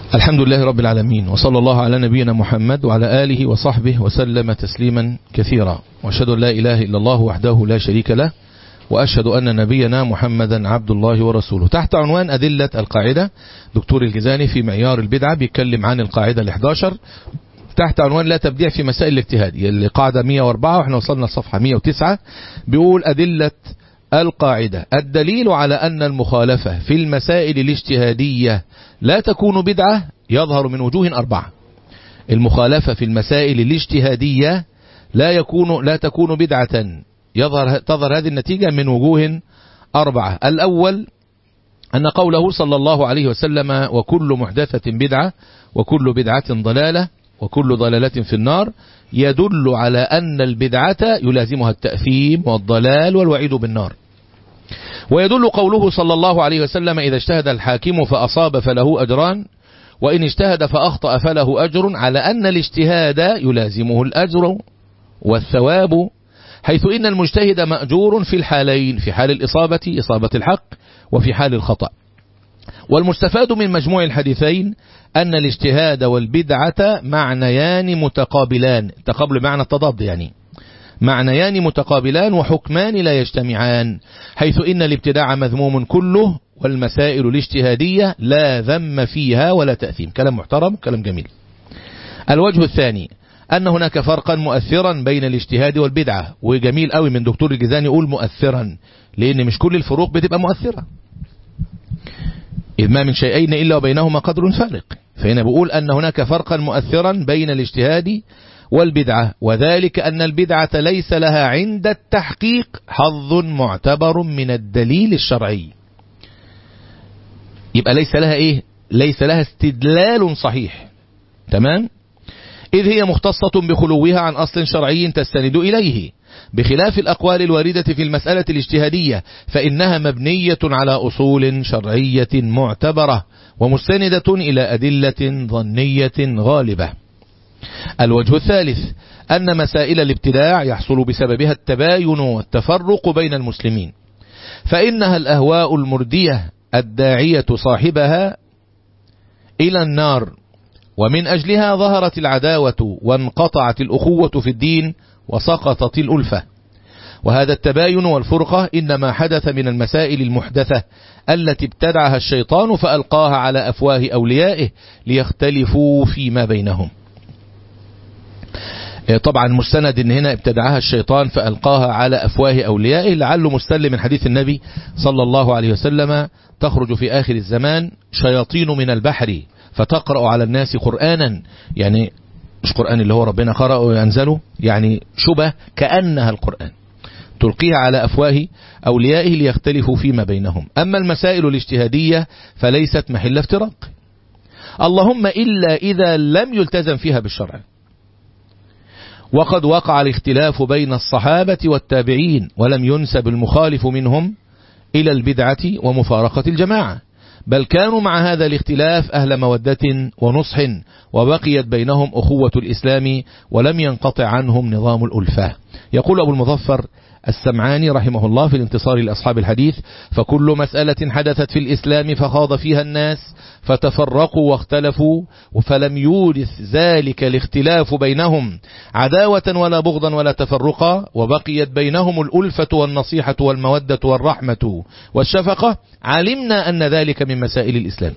الحمد لله رب العالمين وصلى الله على نبينا محمد وعلى آله وصحبه وسلم تسليما كثيرا وأشهد أن لا إله إلا الله وحده لا شريك له وأشهد أن نبينا محمدا عبد الله ورسوله تحت عنوان أدلة القاعدة دكتور الجزاني في معيار البدعة بيتكلم عن القاعدة ال11 تحت عنوان لا تبديع في مسائل الاجتهاد اللي قاعدة 104 واحنا وصلنا الصفحة 109 بيقول أدلة القاعدة الدليل على أن المخالفة في المسائل الاجتهادية لا تكون بدعة يظهر من وجوه أربعة المخالفة في المسائل الاجتهادية لا يكون لا تكون بدعة يظهر تظهر هذه النتيجة من وجوه أربعة الأول أن قوله صلى الله عليه وسلم وكل محدثة بدعة وكل بدعة ضلالة وكل ضلالة في النار يدل على أن البدعة يلازمها التأثيم والضلال والوعيد بالنار ويدل قوله صلى الله عليه وسلم إذا اجتهد الحاكم فأصاب فله أجران وإن اجتهد فأخطأ فله أجر على أن الاجتهاد يلازمه الأجر والثواب حيث إن المجتهد مأجور في الحالين في حال الإصابة إصابة الحق وفي حال الخطأ والمستفاد من مجموع الحديثين أن الاجتهاد والبدعة معنيان متقابلان تقابل معنى التضاد يعني معنيان متقابلان وحكمان لا يجتمعان حيث إن الابتداع مذموم كله والمسائل الاجتهادية لا ذم فيها ولا تأثيم كلام محترم كلام جميل الوجه الثاني أن هناك فرقا مؤثرا بين الاجتهاد والبدعة وجميل قوي من دكتور الجزاني يقول مؤثرا لأن مش كل الفروق بتبقى مؤثرة إذ ما من شيئين إلا وبينهما قدر فارق فهنا بقول أن هناك فرقا مؤثرا بين الاجتهاد والبدعة وذلك أن البدعة ليس لها عند التحقيق حظ معتبر من الدليل الشرعي يبقى ليس لها إيه ليس لها استدلال صحيح تمام إذ هي مختصة بخلوها عن أصل شرعي تستند إليه بخلاف الأقوال الواردة في المسألة الاجتهادية فإنها مبنية على أصول شرعية معتبرة ومستندة إلى أدلة ظنية غالبة الوجه الثالث أن مسائل الابتداع يحصل بسببها التباين والتفرق بين المسلمين فإنها الأهواء المردية الداعية صاحبها إلى النار ومن أجلها ظهرت العداوة وانقطعت الأخوة في الدين وسقطت الألفة وهذا التباين والفرقة إنما حدث من المسائل المحدثة التي ابتدعها الشيطان فألقاها على أفواه أوليائه ليختلفوا فيما بينهم طبعا مستند ان هنا ابتدعها الشيطان فألقاها على أفواه أوليائه لعله مستل من حديث النبي صلى الله عليه وسلم تخرج في آخر الزمان شياطين من البحر فتقرأ على الناس قرآنا يعني مش قرآن اللي هو ربنا قرأ وينزله يعني شبه كأنها القرآن تلقيها على أفواه أوليائه ليختلفوا فيما بينهم أما المسائل الاجتهادية فليست محل افتراق اللهم إلا إذا لم يلتزم فيها بالشرع وقد وقع الاختلاف بين الصحابة والتابعين ولم ينسب المخالف منهم إلى البدعة ومفارقة الجماعة بل كانوا مع هذا الاختلاف أهل مودة ونصح وبقيت بينهم أخوة الإسلام ولم ينقطع عنهم نظام الألفة يقول أبو المظفر السمعاني رحمه الله في الانتصار لأصحاب الحديث فكل مسألة حدثت في الإسلام فخاض فيها الناس فتفرقوا واختلفوا فلم يورث ذلك الاختلاف بينهم عداوة ولا بغضا ولا تفرقا وبقيت بينهم الألفة والنصيحة والمودة والرحمة والشفقة علمنا أن ذلك من مسائل الإسلام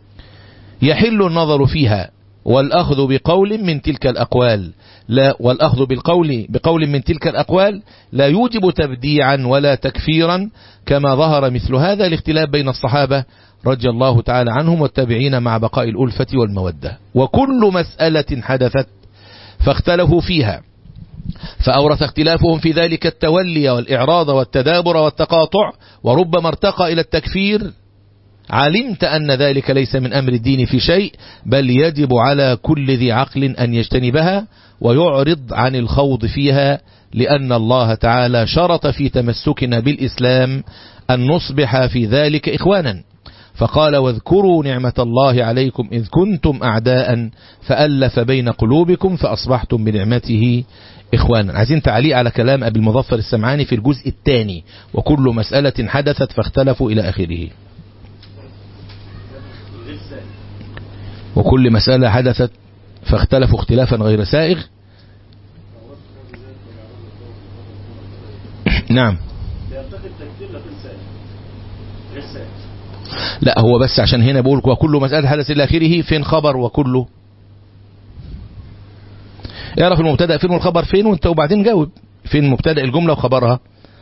يحل النظر فيها والأخذ بقول من تلك الأقوال لا والأخذ بالقول بقول من تلك الأقوال لا يوجب تبديعا ولا تكفيرا كما ظهر مثل هذا الاختلاف بين الصحابة رضي الله تعالى عنهم والتابعين مع بقاء الألفة والمودة وكل مسألة حدثت فاختلفوا فيها فأورث اختلافهم في ذلك التولي والإعراض والتدابر والتقاطع وربما ارتقى إلى التكفير علمت أن ذلك ليس من أمر الدين في شيء بل يجب على كل ذي عقل أن يجتنبها ويعرض عن الخوض فيها لأن الله تعالى شرط في تمسكنا بالإسلام أن نصبح في ذلك إخوانا فقال واذكروا نعمة الله عليكم إذ كنتم أعداء فألف بين قلوبكم فأصبحتم بنعمته إخوانا عايزين تعليق على كلام أبي المظفر السمعاني في الجزء الثاني وكل مسألة حدثت فاختلفوا إلى آخره وكل مسألة حدثت فاختلفوا اختلافا غير سائغ نعم لا هو بس عشان هنا بقول وكل مسألة حدث إلى آخره فين خبر وكله اعرف المبتدا فين والخبر فين وانت وبعدين جاوب فين مبتدا الجملة وخبرها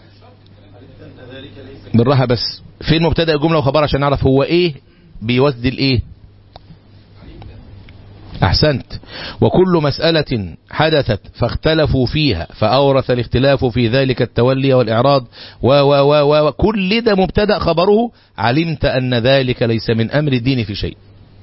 بالراحة بس فين مبتدا الجملة وخبرها عشان نعرف هو ايه بيوزد الايه أحسنت وكل مسألة حدثت فاختلفوا فيها فأورث الاختلاف في ذلك التولي والإعراض و و و و كل ده مبتدأ خبره علمت أن ذلك ليس من أمر الدين في شيء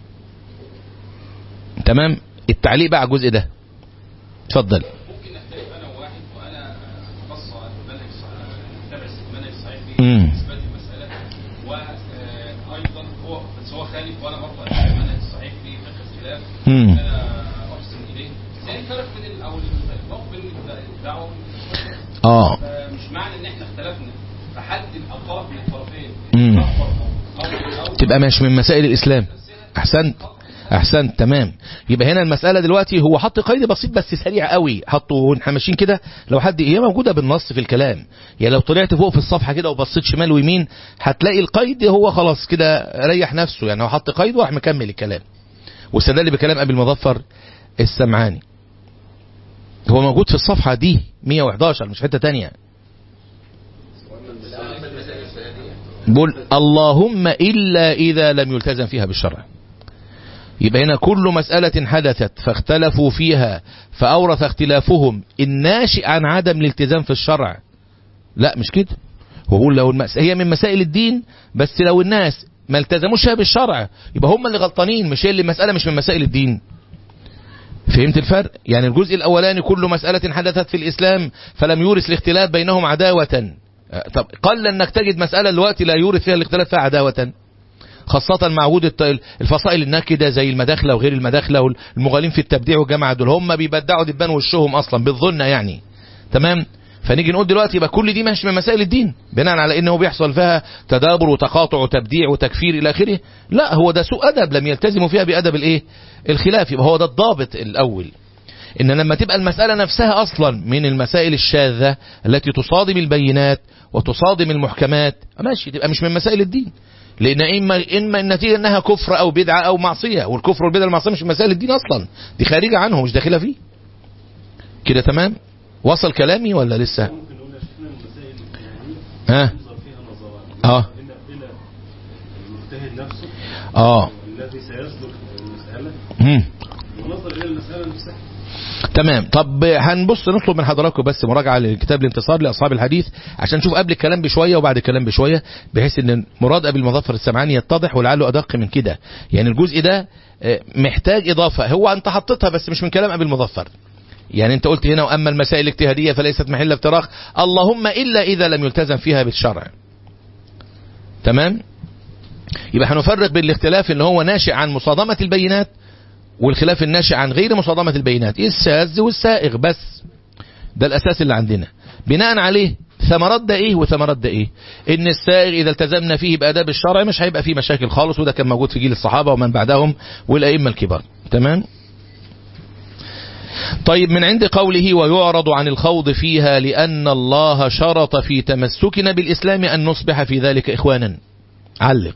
تمام التعليق بقى على الجزء ده اتفضل ممكن نختلف انا وواحد وانا اتبص المنهج تابع المنهج الصحيح مم. في اثبات المساله وايضا هو بس هو خالف وانا برضه اتبع المنهج الصحيح في فقه الخلاف مم. انا احسن اليه زي الفرق بين ال- او الفرق بين الدعوه والمشاهدة. اه فمش معنى ان احنا اختلفنا فحد او طرف من الطرفين مم. اكبر او او تبقى مش من مسائل الإسلام أحسنت أحسنت تمام يبقى هنا المسألة دلوقتي هو حط قيد بسيط بس سريع قوي حطه واحنا ماشيين كده لو حد هي موجودة بالنص في الكلام يعني لو طلعت فوق في الصفحة كده وبصيت شمال ويمين هتلاقي القيد هو خلاص كده ريح نفسه يعني هو حط قيد وراح مكمل الكلام واستدل بكلام أبي المظفر السمعاني هو موجود في الصفحة دي 111 مش حتة تانية بقول اللهم إلا إذا لم يلتزم فيها بالشرع يبقى هنا كل مسألة حدثت فاختلفوا فيها فأورث اختلافهم الناشئ عن عدم الالتزام في الشرع لا مش كده هو بيقول لو المس... هي من مسائل الدين بس لو الناس ما التزموش فيها بالشرع يبقى هم اللي غلطانين مش هي اللي المسألة مش من مسائل الدين فهمت الفرق يعني الجزء الأولاني كل مسألة حدثت في الإسلام فلم يورث الاختلاف بينهم عداوة آه، طب قل أنك تجد مسألة دلوقتي لا يورث فيها الاختلاف فيها عداوة خاصة مع وجود الت- الفصائل الناكدة زي المداخلة وغير المداخلة والمغالين في التبديع والجماعة دول هم بيبدعوا دبان وشهم أصلا بالظن يعني تمام فنيجي نقول دلوقتي يبقى كل دي مش من مسائل الدين بناء على انه بيحصل فيها تدابر وتقاطع وتبديع وتكفير الى اخره لا هو ده سوء ادب لم يلتزموا فيها بادب الايه الخلاف يبقى هو ده الضابط الاول ان لما تبقى المسألة نفسها اصلا من المسائل الشاذة التي تصادم البينات وتصادم المحكمات ماشي تبقى مش من مسائل الدين لان اما اما النتيجه انها كفر او بدعه او معصيه والكفر والبدعه والمعصيه مش من مسائل الدين اصلا دي خارجه عنه مش داخله فيه كده تمام وصل كلامي ولا لسه ممكن نقول يا شيخنا المسائل الدينية ها ينظر فيها نظرات اه إلى إلى المجتهد نفسه اه الذي سيسلك المسألة مم. ونظر إلى المسألة نفسها تمام طب هنبص نطلب من حضراتكم بس مراجعة لكتاب الانتصار لأصحاب الحديث عشان نشوف قبل الكلام بشوية وبعد الكلام بشوية بحيث ان مراد أبي المظفر السمعاني يتضح ولعله أدق من كده يعني الجزء ده آه، محتاج إضافة هو أنت حطيتها بس مش من كلام أبي المظفر يعني انت قلت هنا وأما المسائل الاجتهادية فليست محل افتراق اللهم إلا إذا لم يلتزم فيها بالشرع تمام يبقى هنفرق بين الاختلاف اللي هو ناشئ عن مصادمة البينات والخلاف الناشئ عن غير مصادمة البينات الساذ والسائغ بس ده الأساس اللي عندنا بناء عليه ثمرات ده ايه وثمرات ده ايه ان السائغ اذا التزمنا فيه باداب الشرع مش هيبقى فيه مشاكل خالص وده كان موجود في جيل الصحابة ومن بعدهم والائمة الكبار تمام طيب من عند قوله ويعرض عن الخوض فيها لأن الله شرط في تمسكنا بالإسلام أن نصبح في ذلك إخوانا علق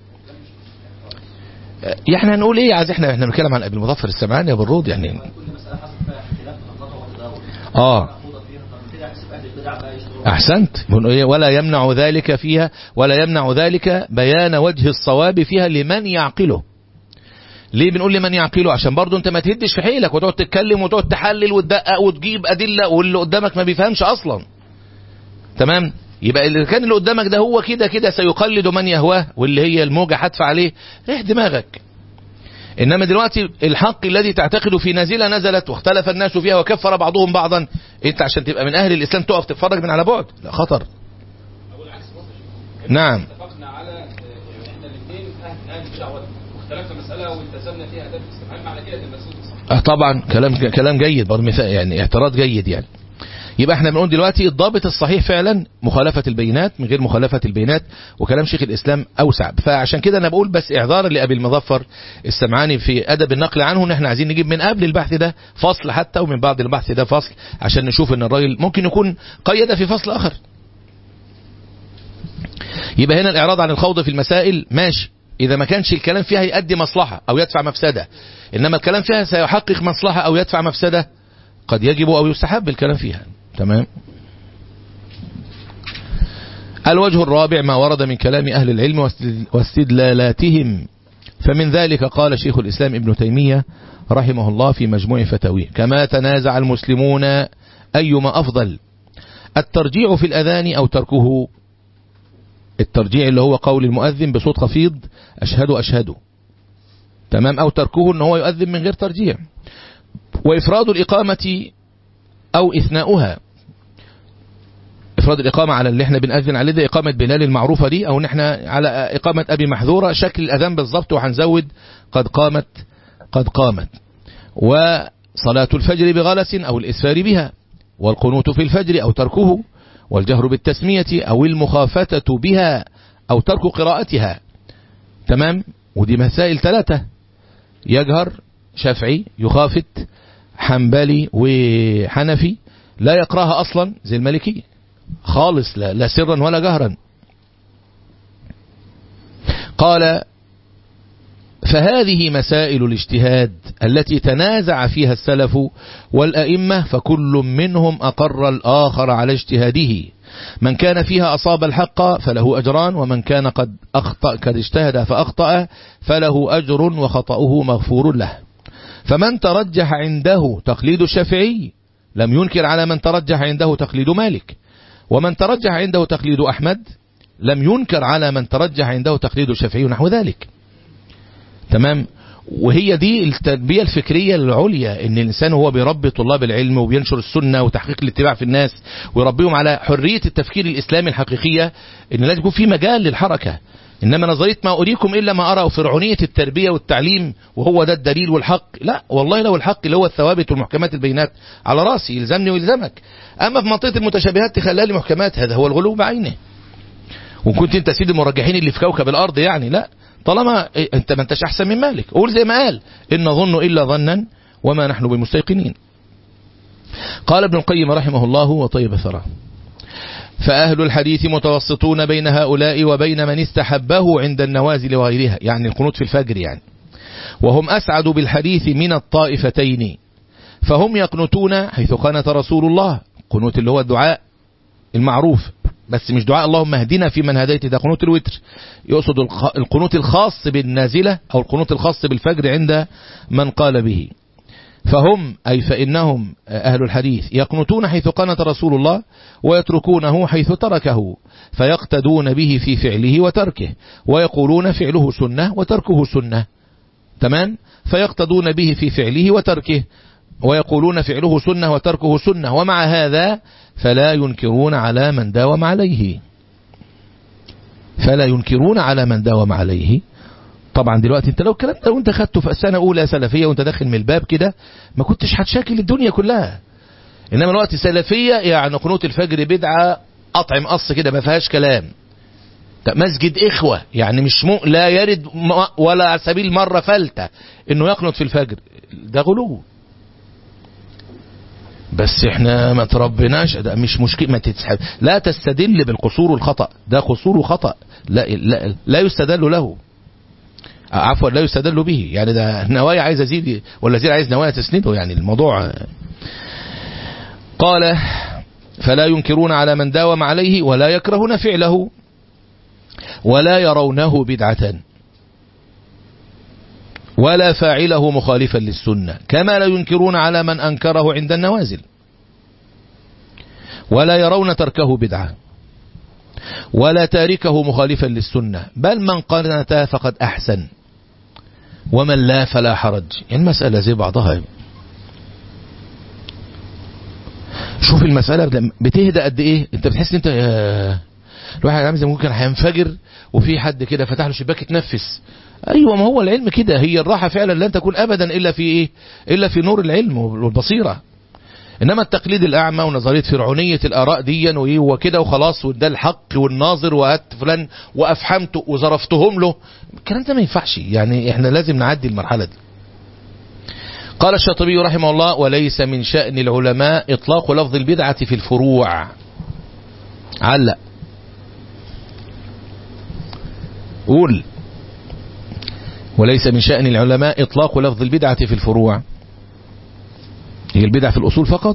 يعني هنقول ايه عايز احنا احنا بنتكلم عن ابي المظفر السمعاني ابو الرود يعني كل مسألة حصل فيها اختلاف تنقطع وتداول اه محفوظة فيها طب كده يحسب أهل البدع بقى يشتروا احسنت بنقول إيه؟ ولا يمنع ذلك فيها ولا يمنع ذلك بيان وجه الصواب فيها لمن يعقله ليه بنقول لمن يعقله عشان برضو انت ما تهدش في حيلك وتقعد تتكلم وتقعد تحلل وتدقق وتجيب ادله واللي قدامك ما بيفهمش اصلا تمام يبقى اللي كان اللي قدامك ده هو كده كده سيقلد من يهواه واللي هي الموجة هتف عليه ريح دماغك انما دلوقتي الحق الذي تعتقد في نازله نزلت واختلف الناس فيها وكفر بعضهم بعضا انت عشان تبقى من اهل الاسلام تقف تتفرج من على بعد لا خطر او العكس برضه نعم اتفقنا على آه، احنا الاثنين اهل اهل البدع واختلفنا مساله والتزمنا فيها اداب الاسلام هل معنى كده ان المسؤول صح؟ اه طبعا كلام كلام جيد برضه مثال يعني اعتراض جيد يعني يبقى احنا بنقول دلوقتي الضابط الصحيح فعلا مخالفة البينات من غير مخالفة البينات وكلام شيخ الإسلام أوسع فعشان كده أنا بقول بس إعذارا لأبي المظفر السمعاني في أدب النقل عنه ان احنا عايزين نجيب من قبل البحث ده فصل حتى ومن بعد البحث ده فصل عشان نشوف ان الراجل ممكن يكون قيد في فصل آخر يبقى هنا الإعراض عن الخوض في المسائل ماشي إذا ما كانش الكلام فيها يؤدي مصلحة أو يدفع مفسدة إنما الكلام فيها سيحقق مصلحة أو يدفع مفسدة قد يجب أو يستحب الكلام فيها تمام الوجه الرابع ما ورد من كلام أهل العلم واستدلالاتهم فمن ذلك قال شيخ الإسلام ابن تيمية رحمه الله في مجموع فتاويه كما تنازع المسلمون أيما أفضل الترجيع في الأذان أو تركه الترجيع اللي هو قول المؤذن بصوت خفيض أشهد أشهد تمام أو تركه أنه هو يؤذن من غير ترجيع وإفراد الإقامة أو إثناؤها إفراد الإقامة على اللي احنا بنأذن عليه ده إقامة بلال المعروفة دي أو نحن على إقامة أبي محذورة شكل الأذان بالضبط وهنزود قد قامت قد قامت وصلاة الفجر بغلس أو الإسفار بها والقنوت في الفجر أو تركه والجهر بالتسمية أو المخافتة بها أو ترك قراءتها تمام ودي مسائل ثلاثة يجهر شافعي يخافت حنبلي وحنفي لا يقراها أصلا زي المالكي خالص لا, لا سرا ولا جهرا قال فهذه مسائل الاجتهاد التي تنازع فيها السلف والأئمة فكل منهم أقر الآخر على اجتهاده من كان فيها أصاب الحق فله أجران ومن كان قد أخطأ قد اجتهد فأخطأ فله أجر وخطأه مغفور له فمن ترجح عنده تقليد الشافعي لم ينكر على من ترجح عنده تقليد مالك ومن ترجح عنده تقليد أحمد لم ينكر على من ترجح عنده تقليد الشافعي نحو ذلك تمام وهي دي التربية الفكرية العليا ان الانسان هو بيربي طلاب العلم وبينشر السنة وتحقيق الاتباع في الناس ويربيهم على حرية التفكير الاسلامي الحقيقية ان لازم يكون في مجال للحركة انما نظرية ما اريكم الا ما ارى فرعونية التربية والتعليم وهو ده الدليل والحق لا والله لو الحق اللي هو الثوابت والمحكمات البينات على راسي يلزمني ويلزمك اما في منطقة المتشابهات تخلى لي محكمات هذا هو الغلو بعينه وكنت انت سيد المرجحين اللي في كوكب الارض يعني لا طالما انت ما انتش احسن من مالك قول زي ما قال ان نظن الا ظنا وما نحن بمستيقنين قال ابن القيم رحمه الله وطيب ثرى فأهل الحديث متوسطون بين هؤلاء وبين من استحبه عند النوازل وغيرها يعني القنوت في الفجر يعني وهم أسعد بالحديث من الطائفتين فهم يقنتون حيث قنت رسول الله قنوت اللي هو الدعاء المعروف بس مش دعاء اللهم اهدنا في من هديت ده قنوت الوتر يقصد القنوت الخاص بالنازلة أو القنوت الخاص بالفجر عند من قال به فهم أي فإنهم أهل الحديث يقنتون حيث قنت رسول الله ويتركونه حيث تركه فيقتدون به في فعله وتركه ويقولون فعله سنة وتركه سنة تمام فيقتدون به في فعله وتركه ويقولون فعله سنة وتركه سنة ومع هذا فلا ينكرون على من داوم عليه فلا ينكرون على من داوم عليه طبعا دلوقتي انت لو الكلام ده وانت خدته في سنة اولى سلفية وانت داخل من الباب كده ما كنتش هتشاكل الدنيا كلها انما الوقت سلفية يعني قنوت الفجر بدعة قطع مقص كده ما فيهاش كلام مسجد إخوة يعني مش مو لا يرد ولا على سبيل مرة فلتة انه يقنط في الفجر ده غلو بس احنا ما تربناش ده مش مشكلة ما تتسحب لا تستدل بالقصور والخطأ ده قصور وخطأ لا, لا, لا يستدل له عفوا لا يستدل به يعني ده نوايا عايز ازيد ولا زيد عايز نوايا تسنده يعني الموضوع قال فلا ينكرون على من داوم عليه ولا يكرهون فعله ولا يرونه بدعة ولا فاعله مخالفا للسنة كما لا ينكرون على من أنكره عند النوازل ولا يرون تركه بدعة ولا تاركه مخالفا للسنة بل من قنت فقد أحسن ومن لا فلا حرج يعني المسألة زي بعضها شوف المسألة بتهدى قد ايه انت بتحس انت الواحد عامل زي ممكن هينفجر وفي حد كده فتح له شباك يتنفس ايوه ما هو العلم كده هي الراحة فعلا لن تكون ابدا الا في ايه الا في نور العلم والبصيرة انما التقليد الاعمى ونظريه فرعونيه الاراء دي وايه وكده وخلاص وده الحق والناظر وهات فلان وافحمته وظرفتهم له الكلام ده ما ينفعش يعني احنا لازم نعدي المرحله دي قال الشاطبي رحمه الله وليس من شأن العلماء إطلاق لفظ البدعة في الفروع علق قول وليس من شأن العلماء إطلاق لفظ البدعة في الفروع هي البدع في الأصول فقط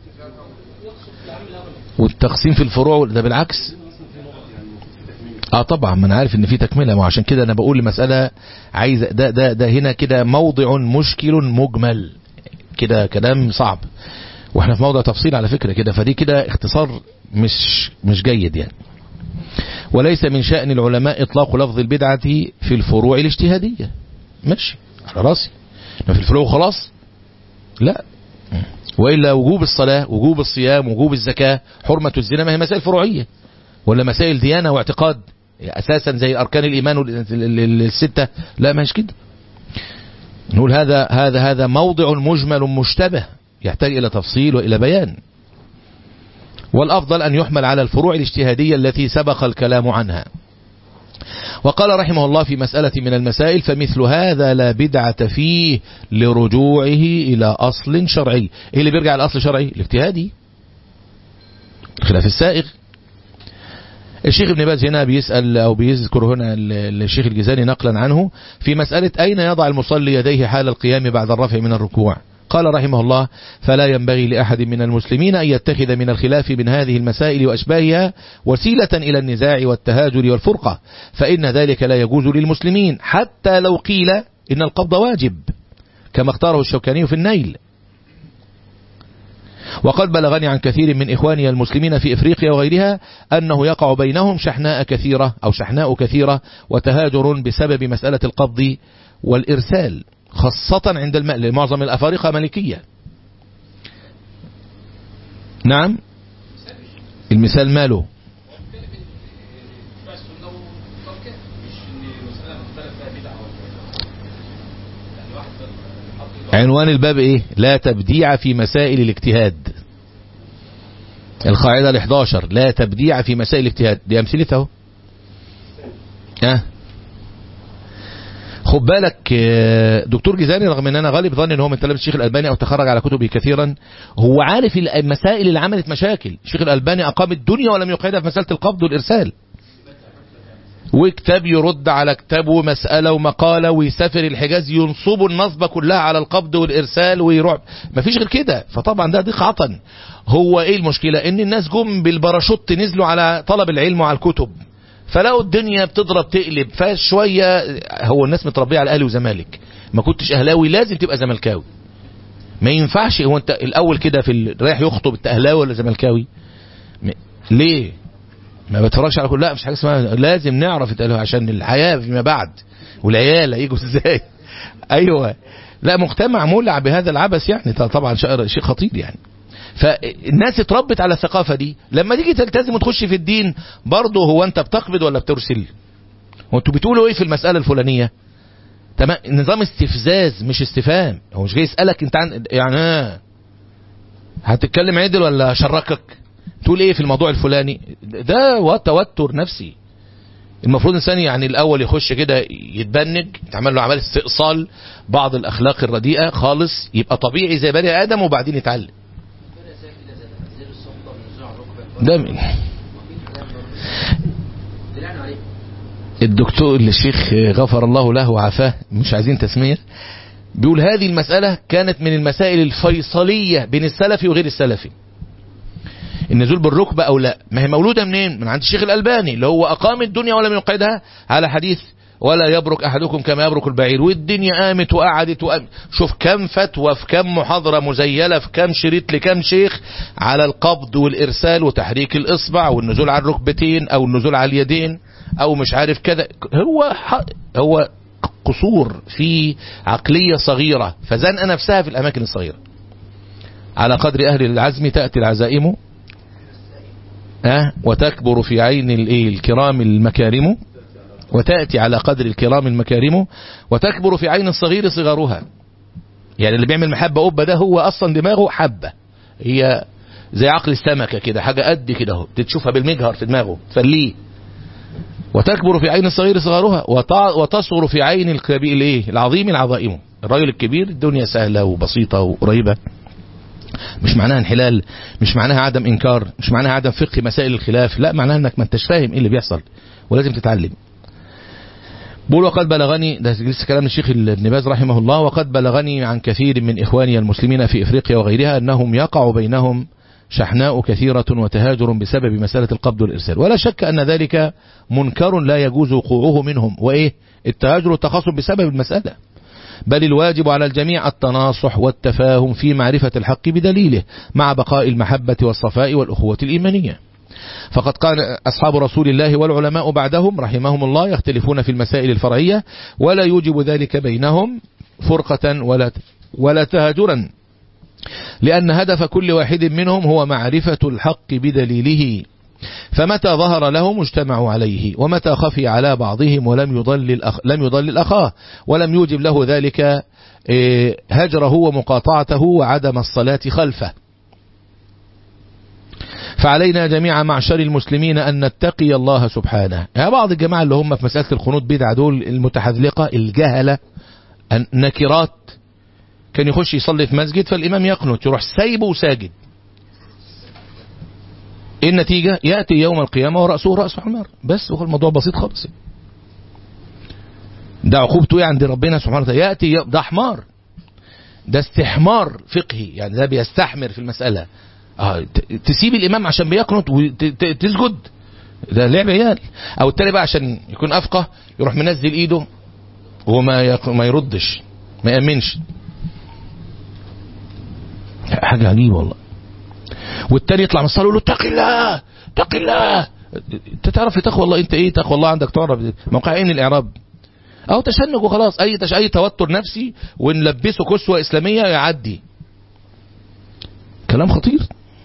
والتقسيم في الفروع ده بالعكس اه طبعا ما انا عارف ان في تكمله ما عشان كده انا بقول المساله عايز ده ده ده هنا كده موضع مشكل مجمل كده كلام صعب واحنا في موضع تفصيل على فكره كده فدي كده اختصار مش مش جيد يعني وليس من شأن العلماء إطلاق لفظ البدعة في الفروع الاجتهادية ماشي على راسي ما في الفروع خلاص لا وإلا وجوب الصلاة وجوب الصيام وجوب الزكاة حرمة الزنا ما هي مسائل فروعية ولا مسائل ديانة واعتقاد أساسا زي أركان الإيمان الستة لا مش كده نقول هذا هذا هذا موضع مجمل مشتبه يحتاج إلى تفصيل وإلى بيان والأفضل أن يحمل على الفروع الاجتهادية التي سبق الكلام عنها وقال رحمه الله في مسألة من المسائل فمثل هذا لا بدعة فيه لرجوعه إلى أصل شرعي إيه اللي بيرجع الأصل الشرعي الاجتهادي خلاف السائغ الشيخ ابن باز هنا بيسأل أو بيذكر هنا الشيخ الجزاني نقلا عنه في مسألة أين يضع المصلي يديه حال القيام بعد الرفع من الركوع قال رحمه الله فلا ينبغي لأحد من المسلمين أن يتخذ من الخلاف من هذه المسائل وأشباهها وسيلة إلى النزاع والتهاجر والفرقة فإن ذلك لا يجوز للمسلمين حتى لو قيل إن القبض واجب كما اختاره الشوكاني في النيل وقد بلغني عن كثير من إخواني المسلمين في إفريقيا وغيرها أنه يقع بينهم شحناء كثيرة أو شحناء كثيرة وتهاجر بسبب مسألة القبض والإرسال خاصة عند المأل معظم الأفارقة ملكية نعم المثال ماله عنوان الباب ايه لا تبديع في مسائل الاجتهاد القاعدة ال11 لا تبديع في مسائل الاجتهاد دي امثلتها اهو اه خد بالك دكتور جيزاني رغم ان انا غالب ظني ان هو من تلاميذ الشيخ الالباني او تخرج على كتبه كثيرا هو عارف المسائل اللي عملت مشاكل الشيخ الالباني اقام الدنيا ولم يقعدها في مساله القبض والارسال وكتاب يرد على كتاب ومسألة ومقالة ويسافر الحجاز ينصبوا النصبة كلها على القبض والإرسال ويروح مفيش غير كده فطبعا ده ضيق عطن هو ايه المشكلة ان الناس جم بالباراشوت نزلوا على طلب العلم وعلى الكتب فلقوا الدنيا بتضرب تقلب فشوية هو الناس متربية على اهلي وزمالك ما كنتش اهلاوي لازم تبقى زملكاوي ما ينفعش هو انت الاول كده في ال... رايح يخطب انت اهلاوي ولا زملكاوي م... ليه ما بتفرجش على كل لا مش حاجه اسمها لازم نعرف التأهيل عشان الحياه فيما بعد والعيال هيجوا ازاي ايوه لا مجتمع مولع بهذا العبث يعني طبعا شيء خطير يعني فالناس اتربت على الثقافة دي لما تيجي تلتزم وتخش في الدين برضه هو انت بتقبض ولا بترسل وانتوا بتقولوا ايه في المسألة الفلانية تمام نظام استفزاز مش استفهام هو مش جاي يسألك انت عن يعني اه هتتكلم عدل ولا شركك تقول ايه في الموضوع الفلاني ده توتر نفسي المفروض الانسان يعني الاول يخش كده يتبنج يتعمل له عمل استئصال بعض الاخلاق الرديئه خالص يبقى طبيعي زي بني ادم وبعدين يتعلم ده من الدكتور الشيخ غفر الله له وعافاه مش عايزين تسمية بيقول هذه المسألة كانت من المسائل الفيصلية بين السلفي وغير السلفي النزول بالركبة أو لا ما هي مولودة منين من عند الشيخ الألباني اللي هو أقام الدنيا ولم يقعدها على حديث ولا يبرك أحدكم كما يبرك البعير والدنيا قامت وقعدت وقامت شوف كم فتوى في كم محاضرة مزيلة في كم شريط لكم شيخ على القبض والإرسال وتحريك الإصبع والنزول على الركبتين أو النزول على اليدين أو مش عارف كذا هو هو قصور في عقلية صغيرة فزنقة نفسها في الأماكن الصغيرة على قدر أهل العزم تأتي العزائم أه وتكبر في عين الكرام المكارم وتأتي على قدر الكرام المكارم وتكبر في عين الصغير صغارها يعني اللي بيعمل محبة قبة ده هو أصلا دماغه حبة هي زي عقل السمكة كده حاجة قد كده اهو تشوفها بالمجهر في دماغه تفليه وتكبر في عين الصغير صغارها وتع- وتصغر في عين الكبير الايه العظيم العظائم الراجل الكبير الدنيا سهلة وبسيطة وقريبة مش معناها انحلال مش معناها عدم انكار مش معناها عدم فقه مسائل الخلاف لا معناها انك ما انتش فاهم ايه اللي بيحصل ولازم تتعلم بقول وقد بلغني ده لسه كلام الشيخ ابن باز رحمه الله وقد بلغني عن كثير من إخواني المسلمين في إفريقيا وغيرها أنهم يقع بينهم شحناء كثيرة وتهاجر بسبب مسألة القبض والإرسال ولا شك أن ذلك منكر لا يجوز وقوعه منهم وإيه التهاجر والتخاصم بسبب المسألة بل الواجب على الجميع التناصح والتفاهم في معرفة الحق بدليله مع بقاء المحبة والصفاء والأخوة الإيمانية فقد كان أصحاب رسول الله والعلماء بعدهم رحمهم الله يختلفون في المسائل الفرعية ولا يوجب ذلك بينهم فرقة ولا ولا تهاجرا لأن هدف كل واحد منهم هو معرفة الحق بدليله فمتى ظهر لهم اجتمعوا عليه ومتى خفي على بعضهم ولم يضلل الأخ لم يضلل أخاه ولم يوجب له ذلك إيه، هجره ومقاطعته وعدم الصلاة خلفه فعلينا جميع معشر المسلمين أن نتقي الله سبحانه يا بعض الجماعة اللي هم في مسألة القنوت بدعة دول المتحذلقة الجهلة النكرات كان يخش يصلي في مسجد فالإمام يقنط يروح سايبه وساجد ايه النتيجة يأتي يوم القيامة ورأسه رأس حمار بس هو الموضوع بسيط خالص ده عقوبته ايه عند ربنا سبحانه وتعالى يأتي ده حمار ده استحمار فقهي يعني ده بيستحمر في المسألة آه ت- تسيب الإمام عشان بيقنط وتسجد ده لعب عيال أو التاني بقى عشان يكون أفقه يروح منزل إيده وما يق... ما يردش ما يأمنش حاجة عجيبة والله والتاني يطلع من الصلاة يقول له اتق الله اتق الله انت تعرف في تقوى الله انت ايه تقوى الله عندك تعرف موقع ايه من الاعراب اهو تشنج وخلاص اي تش... اي توتر نفسي ونلبسه كسوة اسلامية يعدي كلام خطير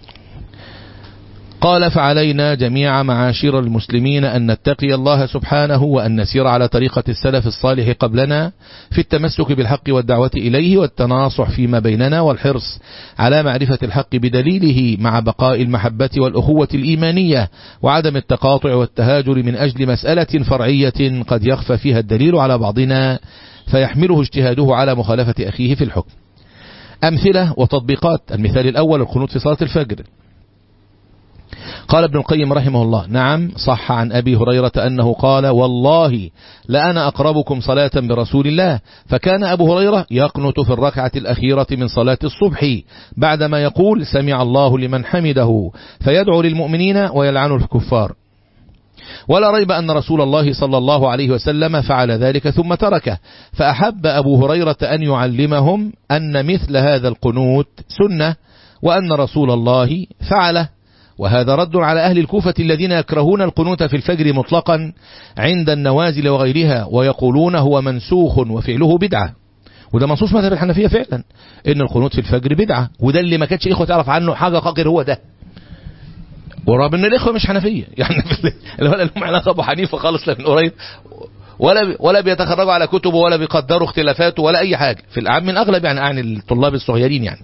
قال فعلينا جميع معاشر المسلمين أن نتقي الله سبحانه وأن نسير على طريقة السلف الصالح قبلنا في التمسك بالحق والدعوة إليه والتناصح فيما بيننا والحرص على معرفة الحق بدليله مع بقاء المحبة والأخوة الإيمانية وعدم التقاطع والتهاجر من أجل مسألة فرعية قد يخفى فيها الدليل على بعضنا فيحمله اجتهاده على مخالفة أخيه في الحكم أمثلة وتطبيقات المثال الأول القنوت في صلاة الفجر قال ابن القيم رحمه الله نعم صح عن أبي هريرة أنه قال والله لأنا أقربكم صلاة برسول الله فكان أبو هريرة يقنت في الركعة الأخيرة من صلاة الصبح بعدما يقول سمع الله لمن حمده فيدعو للمؤمنين ويلعن الكفار ولا ريب أن رسول الله صلى الله عليه وسلم فعل ذلك ثم تركه فأحب أبو هريرة أن يعلمهم أن مثل هذا القنوت سنة وأن رسول الله فعله وهذا رد على أهل الكوفة الذين يكرهون القنوت في الفجر مطلقا عند النوازل وغيرها ويقولون هو منسوخ وفعله بدعة وده منصوص مذهب الحنفية فعلا ان القنوت في الفجر بدعة وده اللي ما كانتش الاخوه تعرف عنه حاجة غير هو ده ورغم ان الاخوه مش حنفية يعني اللي ولا لهم علاقة ابو حنيفة خالص لا من قريب ولا ولا بيتخرجوا على كتبه ولا بيقدروا اختلافاته ولا اي حاجة في العام من الاغلب يعني اعني الطلاب الصغيرين يعني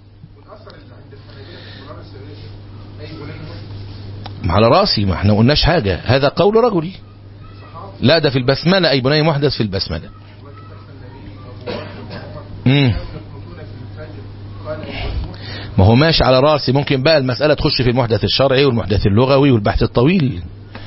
ما على راسي ما احنا قلناش حاجة هذا قول رجل لا ده في البسملة أي بني محدث في البسملة مم. ما هو ماشي على راسي ممكن بقى المسألة تخش في المحدث الشرعي والمحدث اللغوي والبحث الطويل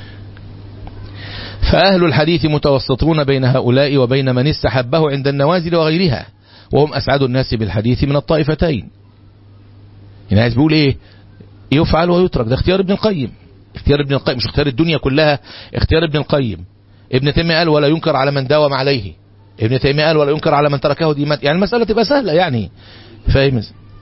فأهل الحديث متوسطون بين هؤلاء وبين من استحبه عند النوازل وغيرها وهم أسعد الناس بالحديث من الطائفتين يعني عايز بيقول ايه يفعل ويترك ده اختيار ابن القيم اختيار ابن القيم مش اختيار الدنيا كلها اختيار ابن القيم ابن تيمية قال ولا ينكر على من داوم عليه ابن تيمية قال ولا ينكر على من تركه ديمات يعني المسألة تبقى سهلة يعني فاهم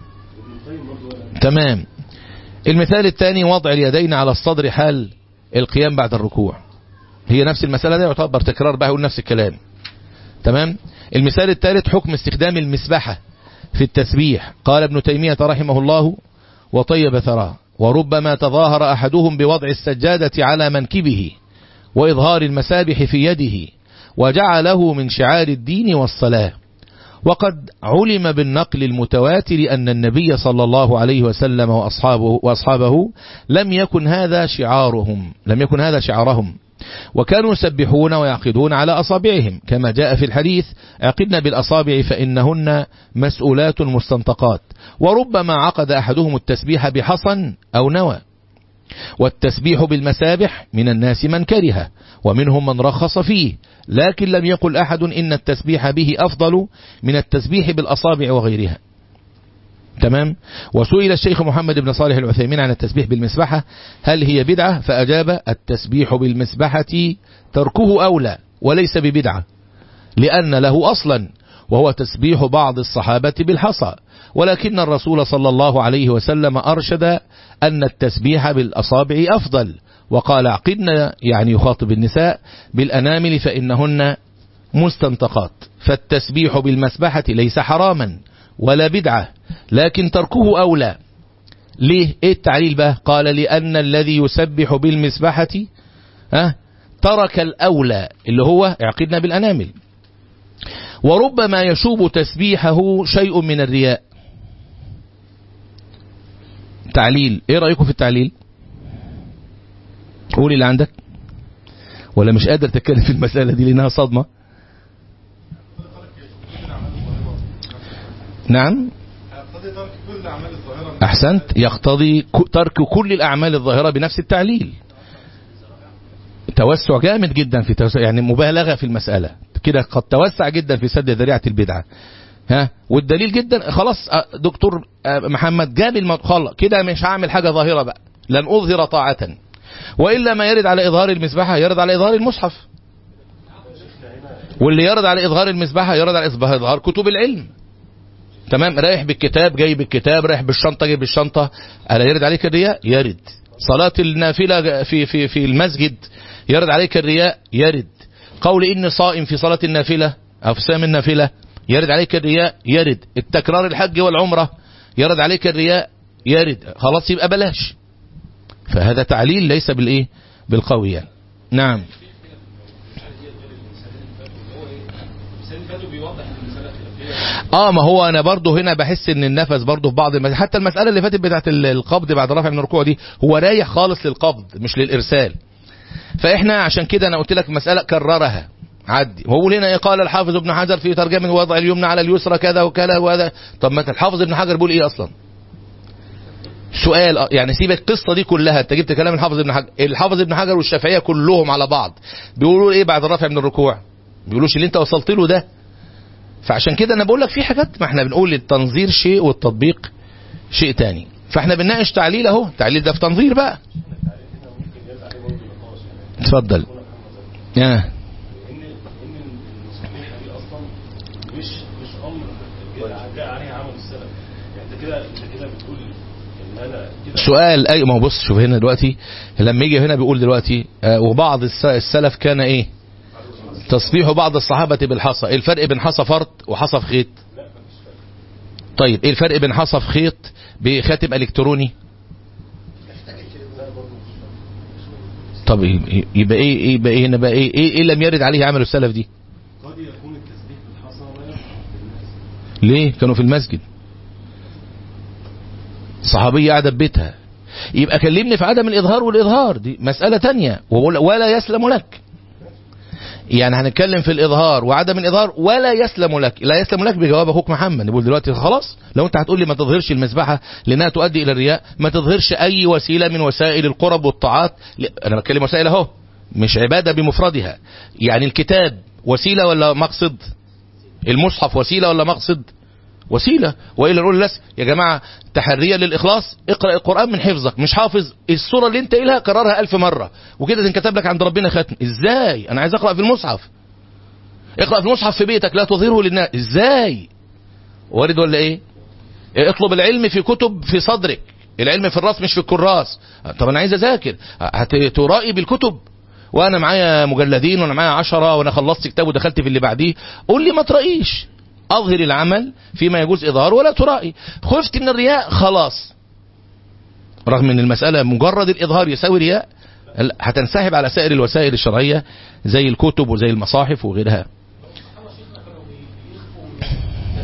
تمام المثال الثاني وضع اليدين على الصدر حال القيام بعد الركوع هي نفس المسألة دي يعتبر تكرار بقى يقول نفس الكلام تمام المثال الثالث حكم استخدام المسبحة في التسبيح قال ابن تيمية رحمه الله وطيب ثراه وربما تظاهر أحدهم بوضع السجادة على منكبه وإظهار المسابح في يده وجعله من شعار الدين والصلاة وقد علم بالنقل المتواتر أن النبي صلى الله عليه وسلم وأصحابه, وأصحابه لم يكن هذا شعارهم لم يكن هذا شعارهم وكانوا يسبحون ويعقدون على أصابعهم كما جاء في الحديث عقدن بالأصابع فإنهن مسؤولات مستنطقات وربما عقد أحدهم التسبيح بحصن أو نوى والتسبيح بالمسابح من الناس من كره ومنهم من رخص فيه لكن لم يقل أحد إن التسبيح به أفضل من التسبيح بالأصابع وغيرها تمام وسئل الشيخ محمد بن صالح العثيمين عن التسبيح بالمسبحة هل هي بدعة فأجاب التسبيح بالمسبحة تركه أولى وليس ببدعة لأن له أصلا وهو تسبيح بعض الصحابة بالحصى ولكن الرسول صلى الله عليه وسلم أرشد أن التسبيح بالأصابع أفضل وقال عقدنا يعني يخاطب النساء بالأنامل فإنهن مستنطقات فالتسبيح بالمسبحة ليس حراما ولا بدعة لكن تركه أولى ليه ايه التعليل بقى قال لأن الذي يسبح بالمسبحة ها ترك الأولى اللي هو اعقدنا بالأنامل وربما يشوب تسبيحه شيء من الرياء تعليل ايه رأيكم في التعليل قولي اللي عندك ولا مش قادر تتكلم في المسألة دي لأنها صدمة نعم يقتضي ترك كل الاعمال الظاهره أحسنت يقتضي ك- ترك كل الأعمال الظاهرة بنفس التعليل توسع جامد جدا في توسع يعني مبالغة في المسألة كده قد توسع جدا في سد ذريعة البدعة ها والدليل جدا خلاص آه، دكتور آه، محمد جاب الموضوع خلاص كده مش هعمل حاجة ظاهرة بقى لن أظهر طاعة وإلا ما يرد على إظهار المسبحة يرد على إظهار المصحف واللي يرد على إظهار المسبحة يرد على إظهار إظهار كتب العلم تمام رايح بالكتاب جاي بالكتاب رايح بالشنطة جاي بالشنطة ألا يرد عليك الرياء يرد صلاة النافلة في في في المسجد يرد عليك الرياء يرد قول إني صائم في صلاة النافلة أو في صيام النافلة يرد عليك الرياء يرد التكرار الحج والعمرة يرد عليك الرياء يرد خلاص يبقى بلاش فهذا تعليل ليس بالإيه بالقوي يعني. نعم المثال اللي فاتوا بيوضح ان المساله خلافيه اه ما هو انا برضه هنا بحس ان النفس برضه في بعض المسائل حتى المساله اللي فاتت بتاعت ال- القبض بعد رفع من الركوع دي هو رايح خالص للقبض مش للارسال فاحنا عشان كده انا قلت لك مساله كررها عدي وهو هنا إيه قال الحافظ ابن حجر في ترجمه وضع اليمنى على اليسرى كذا وكذا وهذا طب ما الحافظ ابن حجر بيقول ايه اصلا سؤال آه، يعني سيب القصه دي كلها انت جبت كلام الحافظ ابن حجر الحافظ ابن حجر والشافعيه كلهم على بعض بيقولوا ايه بعد الرفع من الركوع بيقولوش اللي انت وصلت له ده فعشان كده انا بقول لك في حاجات ما احنا بنقول التنظير شيء والتطبيق شيء تاني فاحنا بنناقش تعليل اهو التعليل ده في تنظير بقى اتفضل اه ان ان النصوص دي اصلا مش مش امر جاء عليه عمل السلف يعني انت كده انت كده بتقول ان انا كده سؤال اي ما هو بص شوف هنا دلوقتي لما يجي هنا بيقول دلوقتي آه وبعض الس- السلف كان ايه تصبيح بعض الصحابة بالحصى ايه الفرق بين حصى فرد وحصى في خيط طيب ايه الفرق بين حصى في خيط بخاتم الكتروني طب ي- يبقى ايه ايه يبقى ايه هنا بقى ايه ايه, إيه لم يرد عليه عمل السلف دي قد يكون التسبيح بالحصى لا يصح بالناس ليه كانوا في المسجد صحابية قاعدة في بيتها يبقى كلمني في عدم الإظهار والإظهار دي مسألة تانية وبقول- ولا يسلم لك يعني هنتكلم في الإظهار وعدم الإظهار ولا يسلم لك لا يسلم لك بجواب أخوك محمد يقول دلوقتي خلاص لو أنت هتقول لي ما تظهرش المسبحة لأنها تؤدي إلى الرياء ما تظهرش أي وسيلة من وسائل القرب والطاعات لا، أنا بتكلم وسائل أهو مش عبادة بمفردها يعني الكتاب وسيلة ولا مقصد المصحف وسيلة ولا مقصد وسيلة وإلا نقول للناس يا جماعة تحريا للإخلاص اقرأ القرآن من حفظك مش حافظ السورة اللي انت قايلها كررها ألف مرة وكده تنكتب لك عند ربنا ختم ازاي انا عايز اقرأ في المصحف اقرأ في المصحف في بيتك لا تظهره للناس ازاي وارد ولا ايه اطلب العلم في كتب في صدرك العلم في الراس مش في الكراس طب انا عايز اذاكر هترائي بالكتب وانا معايا مجلدين وانا معايا عشرة وانا خلصت كتاب ودخلت في اللي بعديه قول لي ما ترائيش اظهر العمل فيما يجوز اظهار ولا ترائي خفت من الرياء خلاص رغم ان المسألة مجرد الاظهار يساوي رياء لا، هتنسحب على سائر الوسائل الشرعية زي الكتب وزي المصاحف وغيرها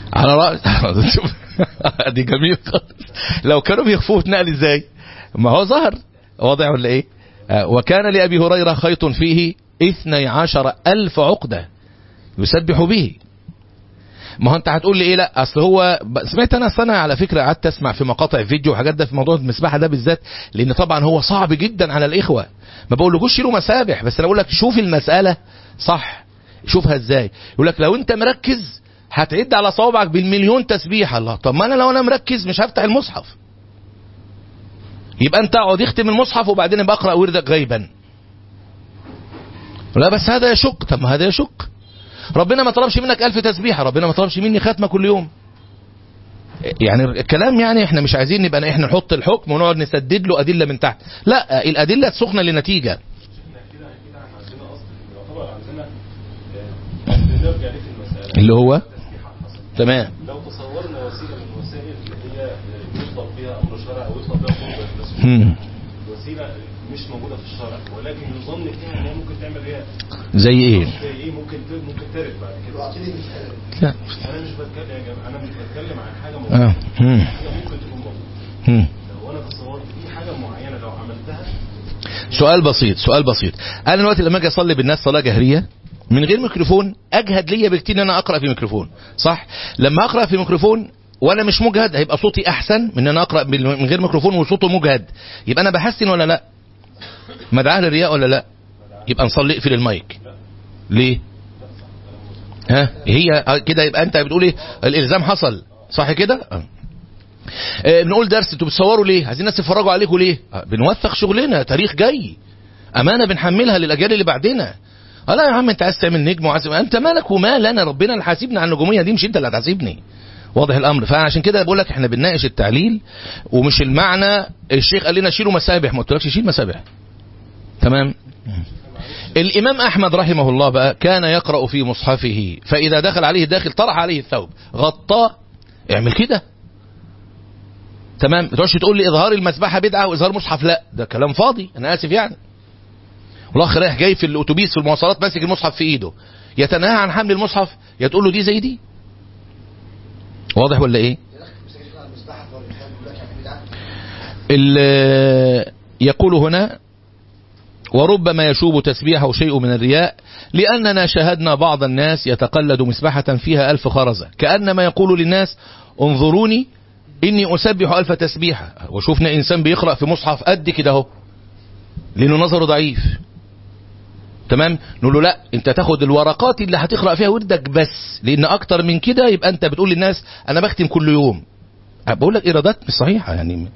على رأس شوف، دي جميل خالص. لو كانوا بيخفوه اتنقل ازاي ما هو ظهر واضح ولا ايه آه، وكان لأبي هريرة خيط فيه اثني عشر ألف عقدة يسبح به ما هو انت هتقول لي ايه لا اصل هو ب- سمعت انا اصل انا على فكره قعدت اسمع في مقاطع فيديو وحاجات ده في موضوع المسبحه ده بالذات لان طبعا هو صعب جدا على الاخوه ما بقولكوش شيلوا مسابح بس انا بقول لك شوف المساله صح شوفها ازاي يقول لك لو انت مركز هتعد على صوابعك بالمليون تسبيحه الله طب ما انا لو انا مركز مش هفتح المصحف يبقى انت اقعد اختم المصحف وبعدين ابقى اقرا وردك غيبا لا بس هذا يشق طب ما هذا يشق ربنا ما طلبش منك ألف تسبيحة ربنا ما طلبش مني ختمة كل يوم يعني الكلام يعني احنا مش عايزين نبقى احنا نحط الحكم ونقعد نسدد له أدلة من تحت لا الأدلة سخنة لنتيجة احنا كده كده احنا عندنا اصل يعتبر عندنا آه، نرجع ليه في المساله اللي هو تسبيحه حصل تمام لو تصورنا وسيله من الوسائل اللي هي يطلب بها امر شرع او يطلب بها قرب بس مم. وسيله مش موجوده في الشرع ولكن يظن فيها ان هي ممكن تعمل رياء زي ايه زي ايه ممكن ت- ممكن ترد بعد كده لا انا مش بتكلم يا جماعه انا مش بتكلم عن حاجه آه. موجوده مم. حاجه ممكن تكون موجوده مم. لو انا تصورت في حاجه معينه لو عملتها سؤال بسيط سؤال بسيط انا دلوقتي لما اجي اصلي بالناس صلاه جهريه من غير ميكروفون اجهد ليا بكتير ان انا اقرا في ميكروفون صح لما اقرا في ميكروفون وانا مش مجهد هيبقى صوتي احسن من ان انا اقرا بال- من غير ميكروفون وصوته مجهد يبقى انا بحسن ولا لا مدعاه للرياء ولا لا يبقى نصلي اقفل المايك ليه ها هي كده يبقى انت بتقول ايه الالزام حصل صح كده آه. آه، بنقول درس انتوا بتصوروا ليه عايزين الناس يتفرجوا عليكم ليه آه، بنوثق شغلنا تاريخ جاي امانه بنحملها للاجيال اللي بعدنا آه لا يا عم انت عايز تعمل نجم وعايز انت مالك ومال انا ربنا اللي حاسبني على النجوميه دي مش انت اللي هتحاسبني واضح الامر فعشان كده بقول لك احنا بنناقش التعليل ومش المعنى الشيخ قال لنا شيلوا مسابح ما قلتلكش شيل مسابح تمام الامام احمد رحمه الله بقى كان يقرا في مصحفه فاذا دخل عليه داخل طرح عليه الثوب غطاه اعمل كده تمام ما تقعدش تقول لي اظهار المسبحه بدعه واظهار مصحف لا ده كلام فاضي انا اسف يعني والاخ رايح جاي في الاتوبيس في المواصلات ماسك المصحف في ايده يتناهى عن حمل المصحف يا تقول له دي زي دي واضح ولا ايه ال- يقول هنا وربما يشوب تسبيحه شيء من الرياء لأننا شاهدنا بعض الناس يتقلد مسبحة فيها ألف خرزة كأنما يقول للناس انظروني إني أسبح ألف تسبيحة وشوفنا إنسان بيقرأ في مصحف قد كده اهو لأنه نظره ضعيف تمام نقول له لا انت تاخد الورقات اللي هتقرأ فيها وردك بس لأن أكتر من كده يبقى أنت بتقول للناس أنا بختم كل يوم بقول لك إيرادات مش صحيحة يعني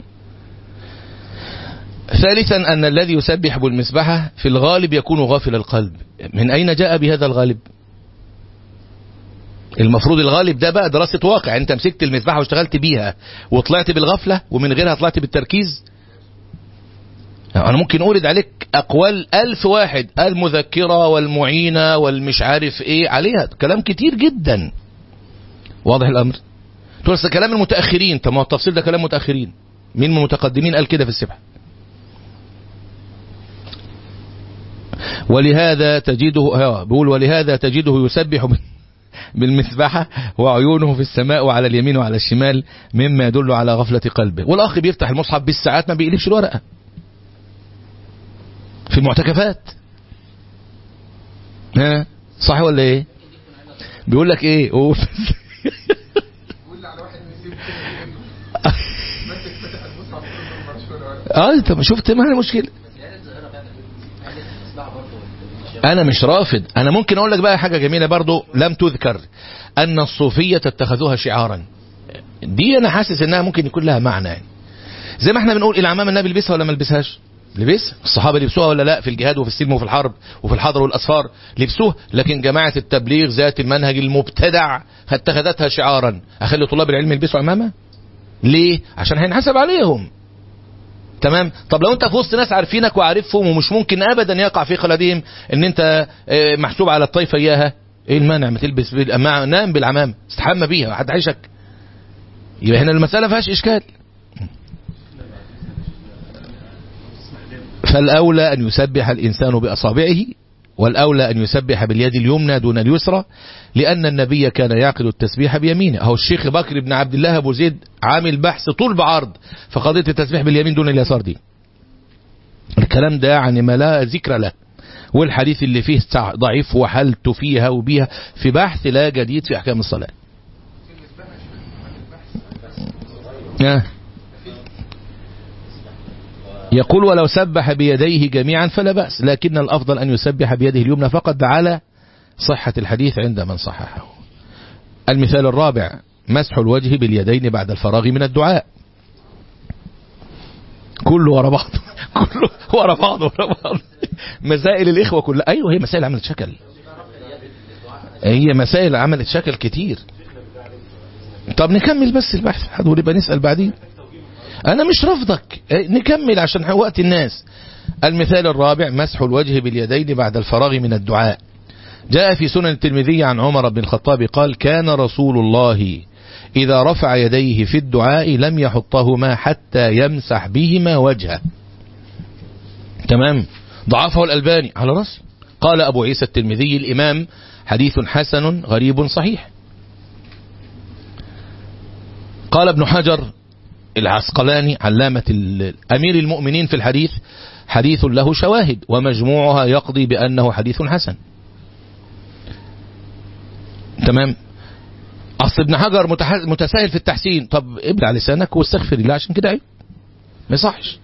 ثالثا أن الذي يسبح بالمسبحة في الغالب يكون غافل القلب من أين جاء بهذا الغالب المفروض الغالب ده بقى دراسة واقع انت مسكت المسبحة واشتغلت بيها وطلعت بالغفلة ومن غيرها طلعت بالتركيز انا ممكن اورد عليك اقوال الف واحد المذكرة والمعينة والمش عارف ايه عليها كلام كتير جدا واضح الامر تقول أصل كلام المتأخرين طب ما هو التفصيل ده كلام متأخرين مين من المتقدمين قال كده في السبحة ولهذا تجده ها، بيقول ولهذا تجده يسبح بال- بالمسبحة وعيونه في السماء وعلى اليمين وعلى الشمال مما يدل على غفلة قلبه والأخ بيفتح المصحف بالساعات ما بيقلبش الورقة في المعتكفات ها صح ولا ايه بيقول لك ايه قول اه طب شفت ما هي مشكله انا مش رافض انا ممكن اقول لك بقى حاجه جميله برضو لم تذكر ان الصوفيه اتخذوها شعارا دي انا حاسس انها ممكن يكون لها معنى يعني. زي ما احنا بنقول العمامه النبي لبسها ولا ما لبسهاش لبس الصحابه لبسوها ولا لا في الجهاد وفي السلم وفي الحرب وفي الحضر والاسفار لبسوها لكن جماعه التبليغ ذات المنهج المبتدع اتخذتها شعارا اخلي طلاب العلم يلبسوا عمامه ليه عشان هينحسب عليهم تمام طب لو انت في وسط ناس عارفينك وعارفهم ومش ممكن ابدا يقع في خلدهم ان انت اه، محسوب على الطائفه اياها ايه المانع ما تلبس بال- مع- نام بالعمام استحمى بيها حد عايشك يبقى هنا المساله فيهاش اشكال فالاولى ان يسبح الانسان باصابعه والأولى أن يسبح باليد اليمنى دون اليسرى لأن النبي كان يعقد التسبيح بيمينه أهو الشيخ بكر بن عبد الله أبو زيد عامل بحث طول بعرض فقضية التسبيح باليمين دون اليسار دي الكلام ده يعني ما لا ذكر له والحديث اللي فيه ضعيف وحلت فيها وبيها في بحث لا جديد في أحكام الصلاة آه. يقول ولو سبح بيديه جميعا فلا بأس لكن الأفضل أن يسبح بيده اليمنى فقط على صحة الحديث عند من صححه المثال الرابع مسح الوجه باليدين بعد الفراغ من الدعاء كله ورا بعض كله ورا بعض ورا بعض مسائل الإخوة كلها أيوه هي مسائل عملت شكل هي مسائل عملت شكل كتير طب نكمل بس البحث حد ونبقى نسأل بعدين أنا مش رفضك نكمل عشان وقت الناس المثال الرابع مسح الوجه باليدين بعد الفراغ من الدعاء جاء في سنن الترمذي عن عمر بن الخطاب قال كان رسول الله إذا رفع يديه في الدعاء لم يحطهما حتى يمسح بهما وجهه تمام ضعفه الألباني على رأس قال أبو عيسى الترمذي الإمام حديث حسن غريب صحيح قال ابن حجر العسقلاني علامة أمير المؤمنين في الحديث حديث له شواهد ومجموعها يقضي بأنه حديث حسن تمام أصل ابن حجر متساهل في التحسين طب ابلع لسانك واستغفر الله عشان كده عيب ما يصحش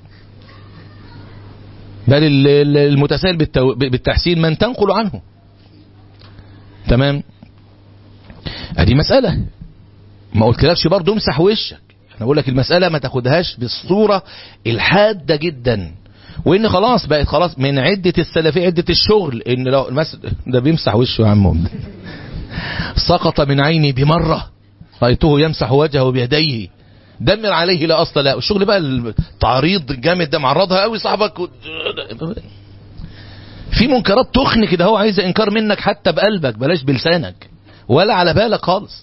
بل المتساهل بالتحسين من تنقل عنه تمام ادي مسألة ما قلتلكش برضه امسح وشك انا بقول لك المسألة ما تاخدهاش بالصورة الحادة جدا وان خلاص بقت خلاص من عدة السلفية عدة الشغل ان لو المس... ده بيمسح وشه يا عم سقط من عيني بمرة رأيته يمسح وجهه بيديه دمر عليه لا أصل لا الشغل بقى التعريض الجامد ده معرضها قوي صاحبك و... في منكرات تخن كده هو عايز انكار منك حتى بقلبك بلاش بلسانك ولا على بالك خالص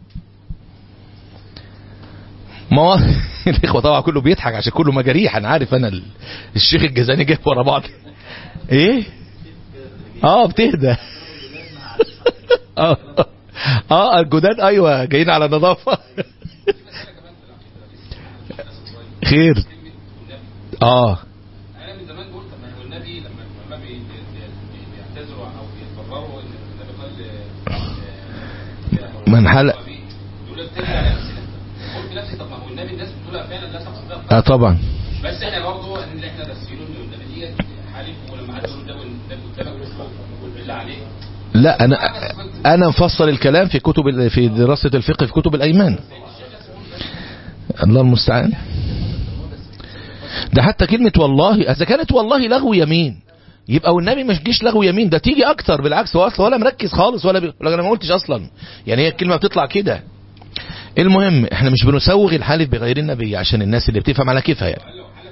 ما الاخوه طبعا كله بيضحك عشان كله مجاريح انا عارف انا ال... الشيخ الجزاني جاي ورا بعض ايه اه بتهدى اه اه الجداد ايوه جايين على نظافه خير اه انا من زمان قلت ما هو النبي لما لما بي- بي- بيعتذروا او بيتبرروا ان النبي قال من حلق يقول لك ترجع لنفسنا قلت لنفسي طب ما هو النبي الناس بتقولها فعلا لا تقصد بها اه طبعا بس احنا برضه ان احنا دارسينه ان النبي ديت حالف ولما حد يقول ده النبي قدامك قول بالله عليك لا انا انا مفصل الكلام في كتب ال- في دراسة الفقه في كتب الايمان الله المستعان ده حتى كلمة والله اذا كانت والله لغو يمين يبقى والنبي مش جيش لغو يمين ده تيجي اكتر بالعكس هو اصلا ولا مركز خالص ولا بي... ولا انا ما قلتش اصلا يعني هي الكلمة بتطلع كده المهم احنا مش بنسوغ الحالف بغير النبي عشان الناس اللي بتفهم على كيفها يعني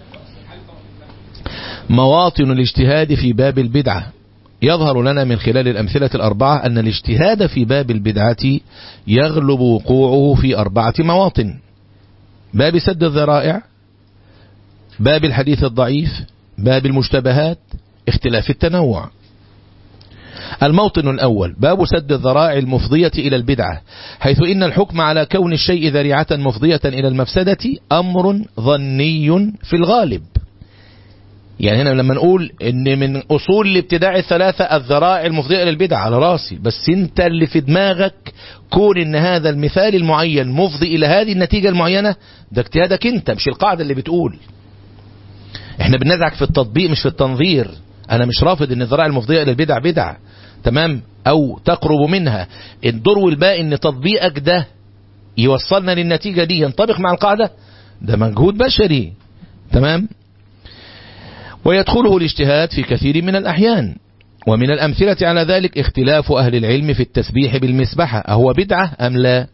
مواطن الاجتهاد في باب البدعة يظهر لنا من خلال الأمثلة الأربعة أن الاجتهاد في باب البدعة يغلب وقوعه في أربعة مواطن باب سد الذرائع باب الحديث الضعيف باب المشتبهات اختلاف التنوع الموطن الأول باب سد الذرائع المفضية إلى البدعة حيث إن الحكم على كون الشيء ذريعة مفضية إلى المفسدة أمر ظني في الغالب يعني هنا لما نقول ان من اصول الابتداع الثلاثة الذرائع المفضية الى البدع على راسي بس انت اللي في دماغك كون ان هذا المثال المعين مفضي الى هذه النتيجة المعينة ده اجتهادك انت مش القاعدة اللي بتقول احنا بنزعك في التطبيق مش في التنظير انا مش رافض ان الذرائع المفضية الى البدع بدع تمام او تقرب منها الدور والباقي ان تطبيقك ده يوصلنا للنتيجة دي ينطبق مع القاعدة ده مجهود بشري تمام ويدخله الاجتهاد في كثير من الأحيان ومن الأمثلة على ذلك اختلاف أهل العلم في التسبيح بالمسبحة أهو بدعة أم لا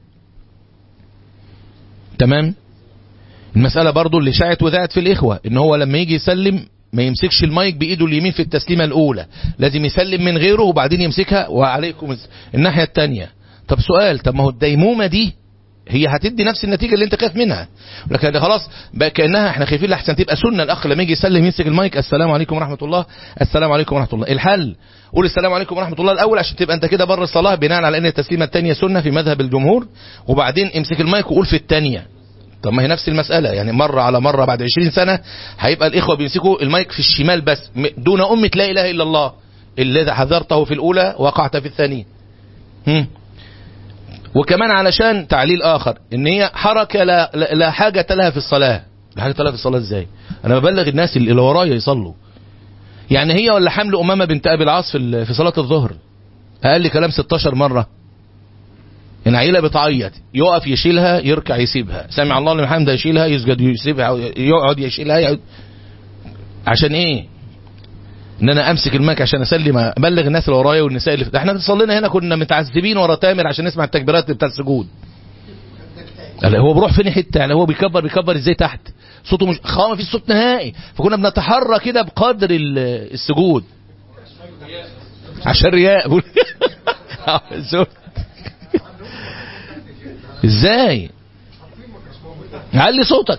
تمام المسألة برضو اللي شاعت وذاعت في الإخوة إن هو لما يجي يسلم ما يمسكش المايك بإيده اليمين في التسليمة الأولى لازم يسلم من غيره وبعدين يمسكها وعليكم الس- الناحية التانية طب سؤال طب ما هو الديمومة دي هي هتدي نفس النتيجه اللي انت خايف منها لكن خلاص بقى كانها احنا خايفين لحسن تبقى سنه الاخ لما يجي يسلم يمسك المايك السلام عليكم ورحمه الله السلام عليكم ورحمه الله الحل قول السلام عليكم ورحمه الله الاول عشان تبقى انت كده بره الصلاه بناء على ان التسليمه الثانيه سنه في مذهب الجمهور وبعدين امسك المايك وقول في الثانيه طب ما هي نفس المسألة يعني مرة على مرة بعد 20 سنة هيبقى الإخوة بيمسكوا المايك في الشمال بس م- دون أمة لا إله إلا الله الذي حذرته في الأولى وقعت في الثانية هم. وكمان علشان تعليل آخر إن هي حركة لا, لا, لا حاجة لها في الصلاة لا حاجة لها في الصلاة إزاي أنا ببلغ الناس اللي اللي ورايا يصلوا يعني هي ولا حمل أمامة بنت أبي العاص في ال- في صلاة الظهر أقل كلام 16 مرة ان عيله بتعيط يقف يشيلها يركع يسيبها سامع الله لمن حمده يشيلها يسجد يسيبها يقعد يشيلها يقعد. عشان ايه ان انا امسك المايك عشان اسلم ابلغ الناس اللي ورايا والنساء اللي في... ده احنا صلينا هنا كنا متعذبين ورا تامر عشان نسمع التكبيرات بتاع السجود قال هو بيروح فين حته يعني هو بيكبر بيكبر ازاي تحت صوته مش خلاص ما فيش صوت نهائي فكنا بنتحرى كده بقدر ال- السجود عشان رياء زود. ازاي علي صوتك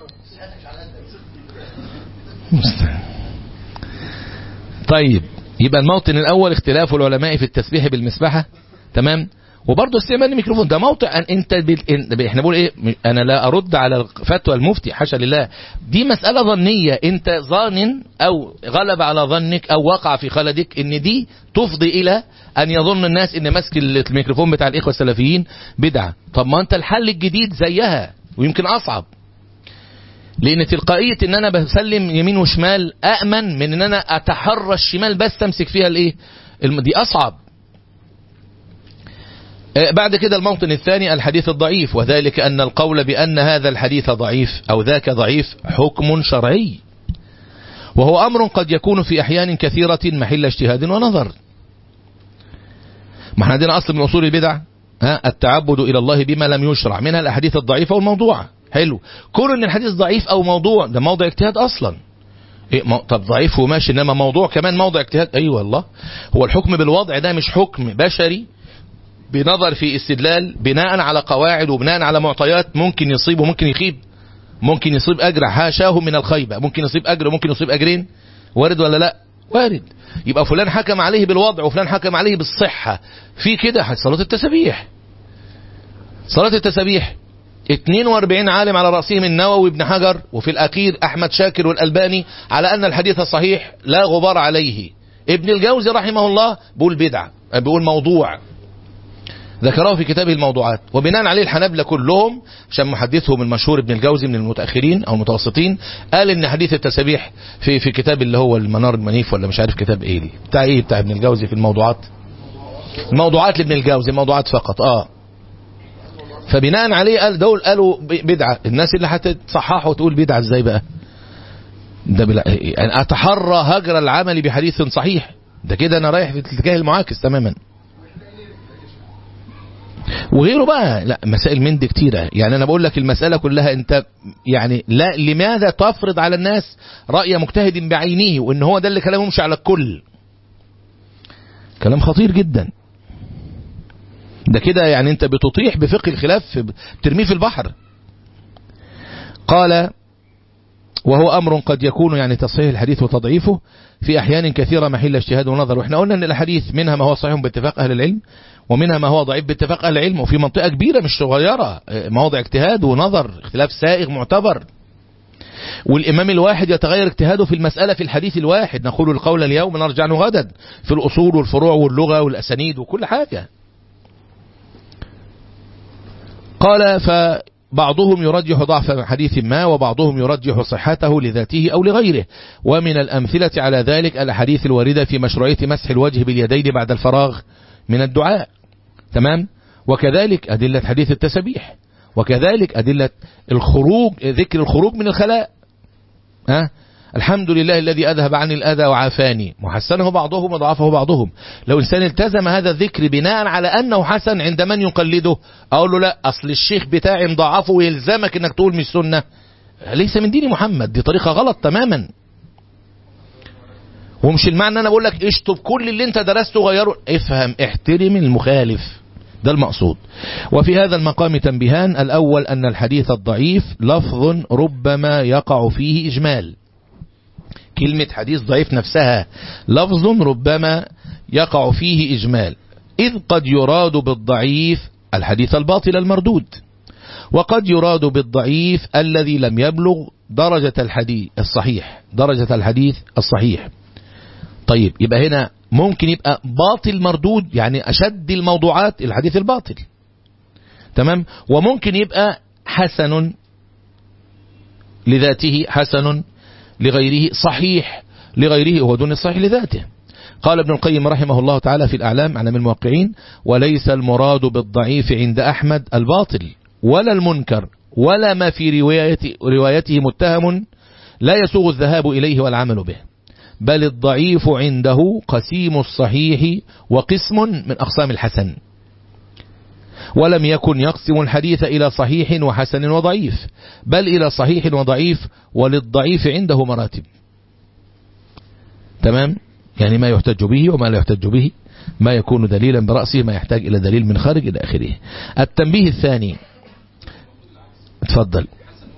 طيب يبقى الموطن الاول اختلاف العلماء في التسبيح بالمسبحه تمام وبرضه استعمال الميكروفون ده موطن أن انت بال... إن- احنا بنقول ايه انا لا ارد على فتوى المفتي حاشا لله دي مساله ظنيه انت ظان او غلب على ظنك او وقع في خلدك ان دي تفضي الى ان يظن الناس ان مسك الميكروفون بتاع الاخوه السلفيين بدعه طب ما انت الحل الجديد زيها ويمكن اصعب لان تلقائيه ان انا بسلم يمين وشمال امن من ان انا اتحرى الشمال بس امسك فيها الايه الم- دي اصعب آه، بعد كده الموطن الثاني الحديث الضعيف وذلك أن القول بأن هذا الحديث ضعيف أو ذاك ضعيف حكم شرعي وهو أمر قد يكون في أحيان كثيرة محل اجتهاد ونظر ما احنا عندنا أصل من أصول البدع ها التعبد إلى الله بما لم يشرع منها الأحاديث الضعيفة والموضوعة حلو كون ان الحديث ضعيف او موضوع ده موضع اجتهاد اصلا إيه مو... طب ضعيف وماشي انما موضوع كمان موضع اجتهاد ايوه والله هو الحكم بالوضع ده مش حكم بشري بنظر في استدلال بناء على قواعد وبناء على معطيات ممكن يصيب وممكن يخيب ممكن يصيب اجر حاشاه من الخيبه ممكن يصيب اجر وممكن يصيب اجرين وارد ولا لا وارد يبقى فلان حكم عليه بالوضع وفلان حكم عليه بالصحه في كده صلاه التسابيح صلاه التسابيح 42 عالم على رأسهم النووي ابن حجر وفي الأخير أحمد شاكر والألباني على أن الحديث صحيح لا غبار عليه ابن الجوزي رحمه الله بيقول بدعة بيقول موضوع ذكره في كتابه الموضوعات وبناء عليه الحنابلة كلهم عشان محدثهم المشهور ابن الجوزي من المتأخرين أو المتوسطين قال إن حديث التسابيح في في كتاب اللي هو المنار المنيف ولا مش عارف كتاب إيه بتاع إيه بتاع ابن الجوزي في الموضوعات الموضوعات لابن الجوزي موضوعات فقط اه فبناء عليه قال دول قالوا بدعة الناس اللي هتتصححوا وتقول بدعة ازاي بقى ده بلا يعني اتحرى هجر العمل بحديث صحيح ده كده انا رايح في الاتجاه المعاكس تماما وغيره بقى لا مسائل من دي كتيرة يعني انا بقول لك المسألة كلها انت يعني لا لماذا تفرض على الناس رأي مجتهد بعينه وان هو ده اللي كلامه يمشي على الكل كلام خطير جدا ده كده يعني انت بتطيح بفقه الخلاف بترميه في البحر قال وهو أمر قد يكون يعني تصحيح الحديث وتضعيفه في أحيان كثيرة محل اجتهاد ونظر وإحنا قلنا أن الحديث منها ما هو صحيح باتفاق أهل العلم ومنها ما هو ضعيف باتفاق أهل العلم وفي منطقة كبيرة مش صغيرة مواضع اجتهاد ونظر اختلاف سائغ معتبر والإمام الواحد يتغير اجتهاده في المسألة في الحديث الواحد نقول القول اليوم نرجع غدا في الأصول والفروع واللغة والأسانيد وكل حاجة قال فبعضهم يرجح ضعف حديث ما وبعضهم يرجح صحته لذاته أو لغيره ومن الأمثلة على ذلك الأحاديث الواردة في مشروعية مسح الوجه باليدين بعد الفراغ من الدعاء تمام وكذلك أدلة حديث التسبيح وكذلك أدلة الخروج ذكر الخروج من الخلاء ها الحمد لله الذي أذهب عني الأذى وعافاني محسنه بعضهم وضعفه بعضهم لو إنسان التزم هذا الذكر بناء على أنه حسن عند من يقلده أقول له لا أصل الشيخ بتاعي مضاعفه ويلزمك أنك تقول مش سنة ليس من دين محمد دي طريقة غلط تماما ومش المعنى أنا بقول لك اشطب كل اللي انت درسته غيره افهم احترم المخالف ده المقصود وفي هذا المقام تنبيهان الأول أن الحديث الضعيف لفظ ربما يقع فيه إجمال كلمة حديث ضعيف نفسها لفظ ربما يقع فيه إجمال إذ قد يراد بالضعيف الحديث الباطل المردود وقد يراد بالضعيف الذي لم يبلغ درجة الحديث الصحيح درجة الحديث الصحيح طيب يبقى هنا ممكن يبقى باطل مردود يعني أشد الموضوعات الحديث الباطل تمام وممكن يبقى حسن لذاته حسن لغيره صحيح لغيره هو دون الصحيح لذاته قال ابن القيم رحمه الله تعالى في الأعلام على من الموقعين وليس المراد بالضعيف عند أحمد الباطل ولا المنكر ولا ما في روايته, روايته متهم لا يسوغ الذهاب إليه والعمل به بل الضعيف عنده قسيم الصحيح وقسم من أقسام الحسن ولم يكن يقسم الحديث إلى صحيح وحسن وضعيف بل إلى صحيح وضعيف وللضعيف عنده مراتب تمام يعني ما يحتج به وما لا يحتج به ما يكون دليلا برأسه ما يحتاج إلى دليل من خارج إلى آخره التنبيه الثاني اتفضل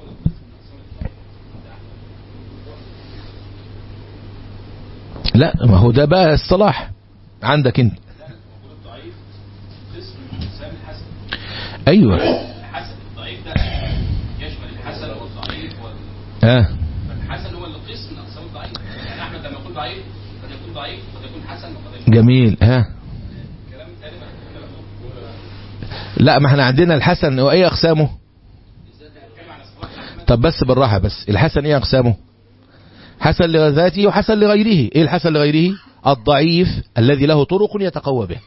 لا ما هو ده بقى اصطلاح عندك انت الضعيف قسم من اقسام الحسن ايوه الحسن الضعيف ده يشمل الحسن والضعيف وال... اه فالحسن هو اللي قسم من اقسام الضعيف يعني احمد لما يكون ضعيف قد يكون ضعيف قد يكون حسن وقد يكون جميل ها كلام تاني ما كنا بنقول لا ما احنا عندنا الحسن وايه اقسامه بنتكلم عن اصطلاح احمد طب بس بالراحة بس الحسن ايه اقسامه حسن لذاته وحسن لغيره ايه الحسن لغيره الضعيف الذي له طرق يتقوى به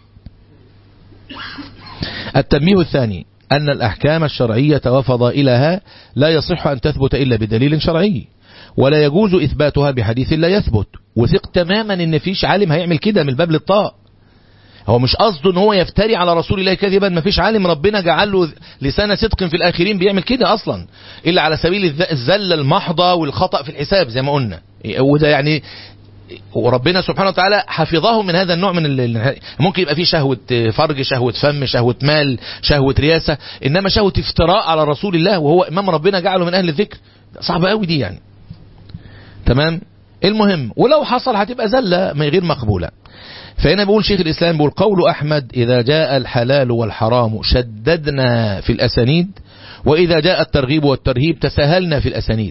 التنبيه الثاني أن الأحكام الشرعية وفضائلها لا يصح أن تثبت إلا بدليل شرعي ولا يجوز إثباتها بحديث لا يثبت وثق تماما إن فيش عالم هيعمل كده من الباب للطاء هو مش قصده ان هو يفتري على رسول الله كذبا ما فيش عالم ربنا جعل له لسان صدق في الاخرين بيعمل كده اصلا الا على سبيل الذ- الزله المحضه والخطا في الحساب زي ما قلنا وده يعني وربنا سبحانه وتعالى حفظه من هذا النوع من ال- ممكن يبقى فيه شهوة فرج شهوة فم شهوة مال شهوة رياسة إنما شهوة افتراء على رسول الله وهو إمام ربنا جعله من أهل الذكر صعبة قوي دي يعني تمام المهم ولو حصل هتبقى زلة ما غير مقبولة فهنا بيقول شيخ الإسلام بيقول قول أحمد إذا جاء الحلال والحرام شددنا في الأسانيد وإذا جاء الترغيب والترهيب تساهلنا في الأسانيد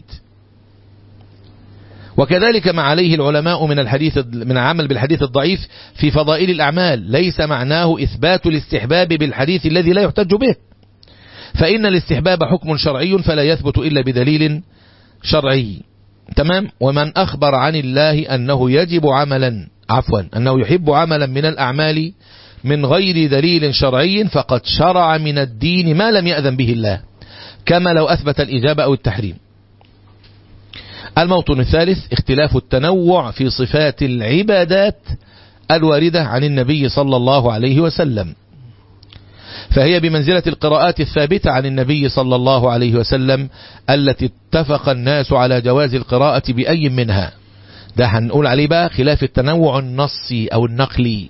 وكذلك ما عليه العلماء من الحديث من العمل بالحديث الضعيف في فضائل الأعمال ليس معناه إثبات الاستحباب بالحديث الذي لا يحتج به فإن الاستحباب حكم شرعي فلا يثبت إلا بدليل شرعي تمام ومن أخبر عن الله أنه يجب عملا عفوا أنه يحب عملا من الأعمال من غير دليل شرعي فقد شرع من الدين ما لم يأذن به الله كما لو أثبت الإجابة أو التحريم الموطن الثالث اختلاف التنوع في صفات العبادات الواردة عن النبي صلى الله عليه وسلم فهي بمنزلة القراءات الثابتة عن النبي صلى الله عليه وسلم التي اتفق الناس على جواز القراءة بأي منها ده هنقول عليه بقى خلاف التنوع النصي أو النقلي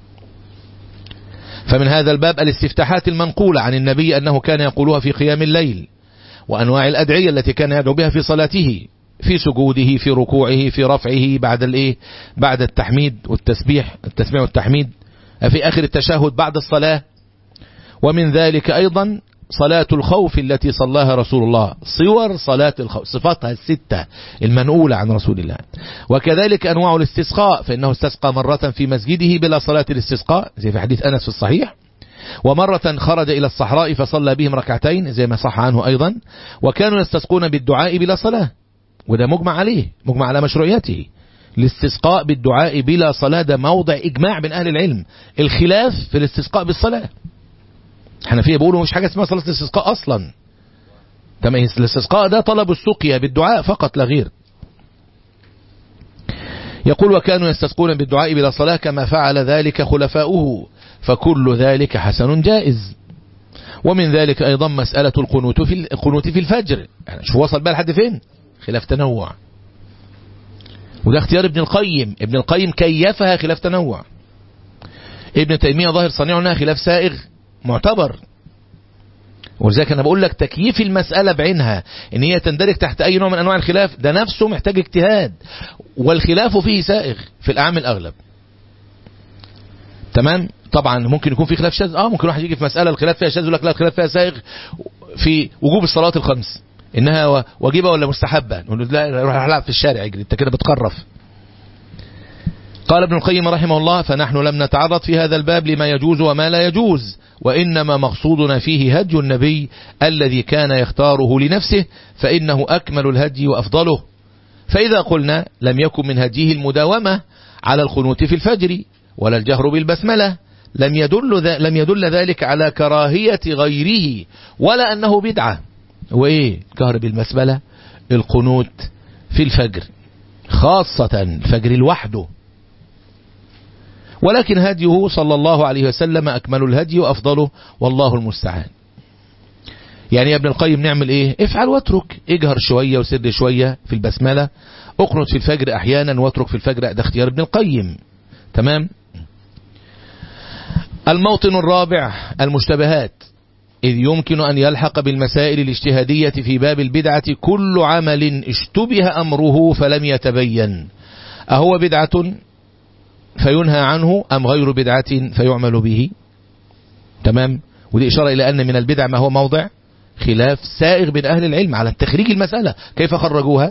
فمن هذا الباب الاستفتاحات المنقولة عن النبي أنه كان يقولها في قيام الليل وأنواع الأدعية التي كان يدعو بها في صلاته في سجوده في ركوعه في رفعه بعد الايه بعد التحميد والتسبيح التسبيح والتحميد في آخر التشهد بعد الصلاة ومن ذلك أيضا صلاة الخوف التي صلاها رسول الله صور صلاة الخوف صفاتها الستة المنقولة عن رسول الله وكذلك أنواع الاستسقاء فإنه استسقى مرة في مسجده بلا صلاة الاستسقاء زي في حديث أنس في الصحيح ومرة خرج إلى الصحراء فصلى بهم ركعتين زي ما صح عنه أيضا وكانوا يستسقون بالدعاء بلا صلاة وده مجمع عليه مجمع على مشروعيته الاستسقاء بالدعاء بلا صلاة ده موضع إجماع بين أهل العلم الخلاف في الاستسقاء بالصلاة الحنفية بيقولوا مش حاجة اسمها صلاة الاستسقاء أصلا تمام الاستسقاء ده طلب السقيا بالدعاء فقط لا غير يقول وكانوا يستسقون بالدعاء بلا صلاة كما فعل ذلك خلفاؤه فكل ذلك حسن جائز ومن ذلك أيضا مسألة القنوت في القنوت في الفجر يعني شو وصل بقى لحد فين خلاف تنوع وده اختيار ابن القيم ابن القيم كيفها خلاف تنوع ابن تيمية ظاهر صنيعنا خلاف سائغ معتبر ولذلك انا بقول لك تكييف المسألة بعينها ان هي تندرج تحت اي نوع من انواع الخلاف ده نفسه محتاج اجتهاد والخلاف فيه سائغ في الاعم الاغلب تمام طبعا ممكن يكون في خلاف شاذ اه ممكن واحد يجي في مسألة الخلاف فيها شاذ يقول لك لا الخلاف فيها سائغ في وجوب الصلاة الخمس انها و- واجبة ولا مستحبة نقول له لا روح العب في الشارع اجري انت كده بتقرف قال ابن القيم رحمه الله فنحن لم نتعرض في هذا الباب لما يجوز وما لا يجوز وإنما مقصودنا فيه هدي النبي الذي كان يختاره لنفسه فإنه أكمل الهدي وأفضله فإذا قلنا لم يكن من هديه المداومة على الخنوت في الفجر ولا الجهر بالبسملة لم يدل, ذا لم يدل ذلك على كراهية غيره ولا أنه بدعة وإيه الجهر بالبسملة القنوت في الفجر خاصة الفجر لوحده ولكن هديه صلى الله عليه وسلم أكمل الهدي وأفضله والله المستعان يعني يا ابن القيم نعمل ايه افعل واترك اجهر شوية وسر شوية في البسملة اقنط في الفجر احيانا واترك في الفجر ده اختيار ابن القيم تمام الموطن الرابع المشتبهات إذ يمكن أن يلحق بالمسائل الاجتهادية في باب البدعة كل عمل اشتبه أمره فلم يتبين أهو بدعة فينهى عنه أم غير بدعة فيعمل به تمام ودي إشارة إلى أن من البدع ما هو موضع خلاف سائغ بين أهل العلم على تخريج المسألة كيف خرجوها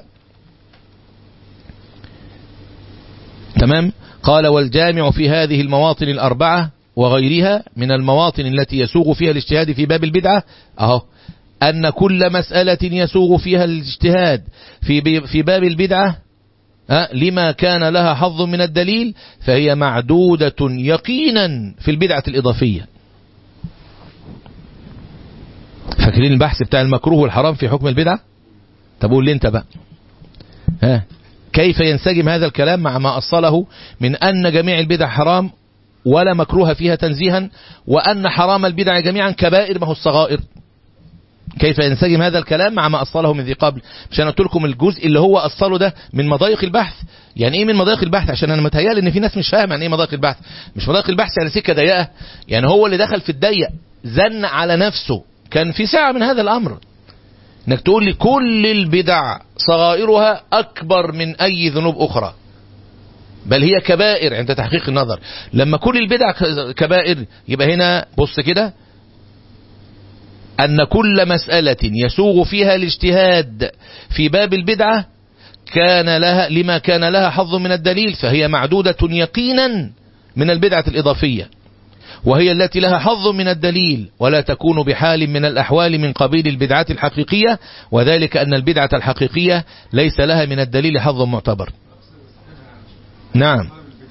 تمام قال والجامع في هذه المواطن الأربعة وغيرها من المواطن التي يسوغ فيها الاجتهاد في باب البدعة أهو أن كل مسألة يسوغ فيها الاجتهاد في بي- في باب البدعة ها، لما كان لها حظ من الدليل فهي معدودة يقينا في البدعة الإضافية فاكرين البحث بتاع المكروه والحرام في حكم البدعة طب قول لي انت بقى ها كيف ينسجم هذا الكلام مع ما أصله من أن جميع البدع حرام ولا مكروه فيها تنزيها وأن حرام البدع جميعا كبائر ما هو الصغائر كيف ينسجم هذا الكلام مع ما أصله من ذي قبل مش أنا قلت لكم الجزء اللي هو أصله ده من مضايق البحث يعني إيه من مضايق البحث عشان أنا متهيألي إن في ناس مش فاهم يعني إيه مضايق البحث مش مضايق البحث يعني سكة ضيقة يعني هو اللي دخل في الضيق زن على نفسه كان في ساعة من هذا الأمر انك تقول لي كل البدع صغائرها اكبر من اي ذنوب اخرى بل هي كبائر عند تحقيق النظر لما كل البدع ك- كبائر يبقى هنا بص كده ان كل مسألة يسوغ فيها الاجتهاد في باب البدعة كان لها لما كان لها حظ من الدليل فهي معدودة يقينا من البدعة الإضافية وهي التي لها حظ من الدليل ولا تكون بحال من الأحوال من قبيل البدعة الحقيقية وذلك أن البدعة الحقيقية ليس لها من الدليل حظ معتبر نعم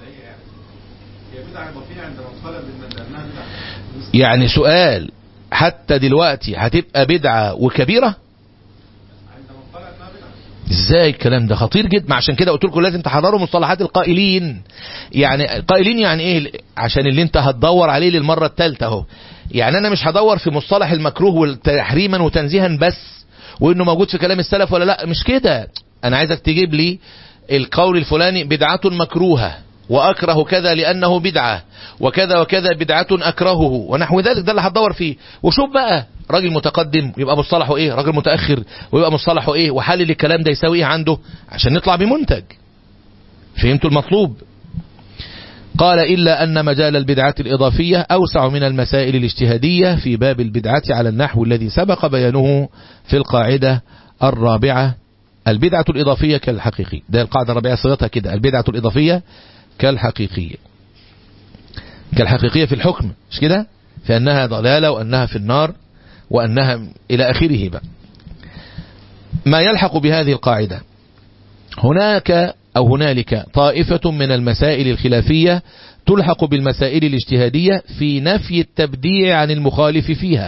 يعني سؤال حتى دلوقتي هتبقى بدعة وكبيرة ازاي الكلام ده خطير جدا ما عشان كده قلت لكم لازم تحرروا مصطلحات القائلين يعني قائلين يعني ايه عشان اللي انت هتدور عليه للمره الثالثه اهو يعني انا مش هدور في مصطلح المكروه والتحريما وتنزيها بس وانه موجود في كلام السلف ولا لا مش كده انا عايزك تجيب لي القول الفلاني بدعة مكروهة وأكره كذا لأنه بدعة وكذا وكذا بدعة أكرهه ونحو ذلك ده اللي هتدور فيه وشوف بقى راجل متقدم يبقى مصطلحه ايه راجل متأخر ويبقى مصطلحه ايه وحلل الكلام ده يساوي ايه عنده عشان نطلع بمنتج فهمتوا المطلوب قال إلا أن مجال البدعة الإضافية أوسع من المسائل الاجتهادية في باب البدعة على النحو الذي سبق بيانه في القاعدة الرابعة البدعة الإضافية كالحقيقي ده القاعدة الرابعة صيغتها كده البدعة الإضافية كالحقيقية كالحقيقية في الحكم مش كده في أنها ضلالة وأنها في النار وأنها إلى آخره بقى ما يلحق بهذه القاعدة هناك أو هنالك طائفة من المسائل الخلافية تلحق بالمسائل الاجتهادية في نفي التبديع عن المخالف فيها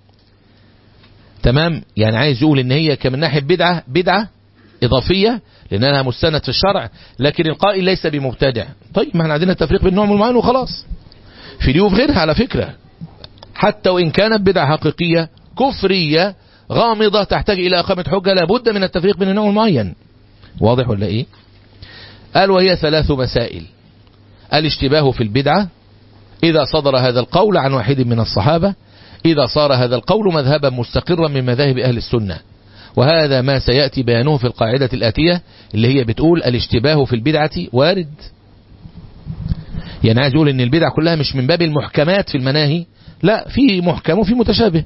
تمام يعني عايز يقول ان هي كمن ناحية بدعة بدعة إضافية لأنها مستند في الشرع لكن القائل ليس بمبتدع طيب ما احنا عندنا التفريق بين نوع والمعين وخلاص في دي وفي غيرها على فكرة حتى وإن كانت بدعة حقيقية كفرية غامضة تحتاج إلى أقامة حجة لابد من التفريق بين النوع المعين واضح ولا إيه قال وهي ثلاث مسائل الاشتباه في البدعة إذا صدر هذا القول عن واحد من الصحابة إذا صار هذا القول مذهبا مستقرا من مذاهب أهل السنة وهذا ما سيأتي بيانه في القاعدة الآتية اللي هي بتقول الاشتباه في البدعة وارد يعني عايز يقول ان البدع كلها مش من باب المحكمات في المناهي لا في محكم وفي متشابه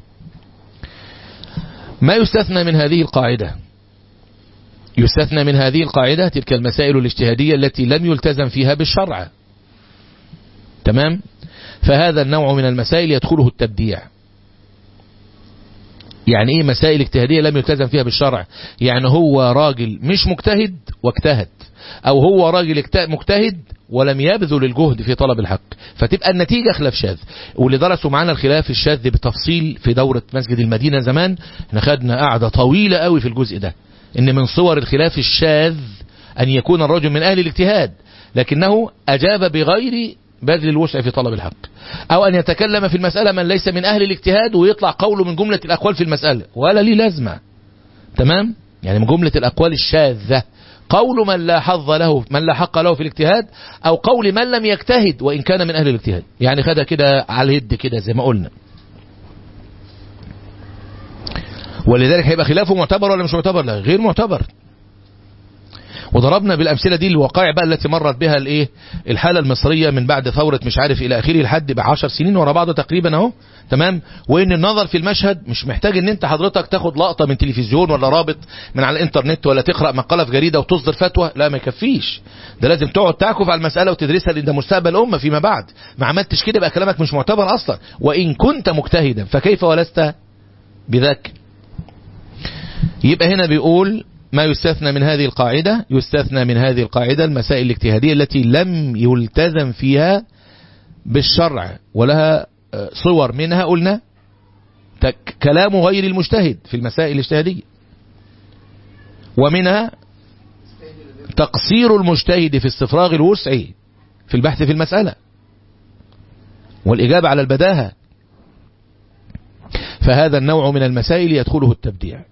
ما يستثنى من هذه القاعدة يستثنى من هذه القاعدة تلك المسائل الاجتهادية التي لم يلتزم فيها بالشرع تمام فهذا النوع من المسائل يدخله التبديع يعني ايه مسائل اجتهادية لم يلتزم فيها بالشرع يعني هو راجل مش مجتهد واجتهد او هو راجل مجتهد ولم يبذل الجهد في طلب الحق فتبقى النتيجة خلاف شاذ واللي درسوا معانا الخلاف الشاذ بتفصيل في دورة مسجد المدينة زمان احنا خدنا قاعدة طويلة قوي في الجزء ده ان من صور الخلاف الشاذ ان يكون الرجل من اهل الاجتهاد لكنه اجاب بغير بذل الوسع في طلب الحق او ان يتكلم في المسألة من ليس من اهل الاجتهاد ويطلع قوله من جملة الاقوال في المسألة ولا ليه لازمة تمام يعني من جملة الاقوال الشاذة قول من لا حظ له من لا حق له في الاجتهاد او قول من لم يجتهد وان كان من اهل الاجتهاد يعني خدها كده على اليد كده زي ما قلنا ولذلك هيبقى خلافه معتبر ولا مش معتبر لا غير معتبر وضربنا بالامثله دي الوقائع بقى التي مرت بها الايه الحاله المصريه من بعد ثوره مش عارف الى اخره لحد ب 10 سنين ورا بعض تقريبا اهو تمام وان النظر في المشهد مش محتاج ان انت حضرتك تاخد لقطه من تلفزيون ولا رابط من على الانترنت ولا تقرا مقاله في جريده وتصدر فتوى لا ما يكفيش ده لازم تقعد تعكف على المساله وتدرسها لان ده مستقبل امه فيما بعد ما عملتش كده يبقى كلامك مش معتبر اصلا وان كنت مجتهدا فكيف ولست بذاك يبقى هنا بيقول ما يستثنى من هذه القاعدة يستثنى من هذه القاعدة المسائل الاجتهادية التي لم يلتزم فيها بالشرع ولها صور منها قلنا كلام غير المجتهد في المسائل الاجتهادية ومنها تقصير المجتهد في استفراغ الوسع في البحث في المسألة والإجابة على البداهة فهذا النوع من المسائل يدخله التبديع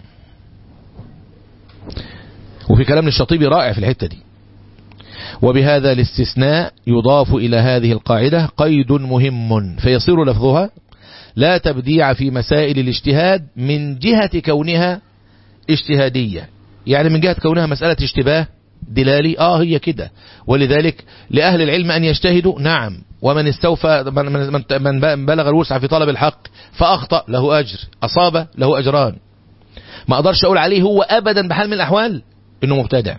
وفي كلام الشاطبي رائع في الحتة دي وبهذا الاستثناء يضاف إلى هذه القاعدة قيد مهم فيصير لفظها لا تبديع في مسائل الاجتهاد من جهة كونها اجتهادية يعني من جهة كونها مسألة اشتباه دلالي آه هي كده ولذلك لأهل العلم أن يجتهدوا نعم ومن استوفى من من بلغ الوسع في طلب الحق فأخطأ له أجر أصاب له أجران ما أقدرش أقول عليه هو أبدا بحال من الأحوال إنه مبتدع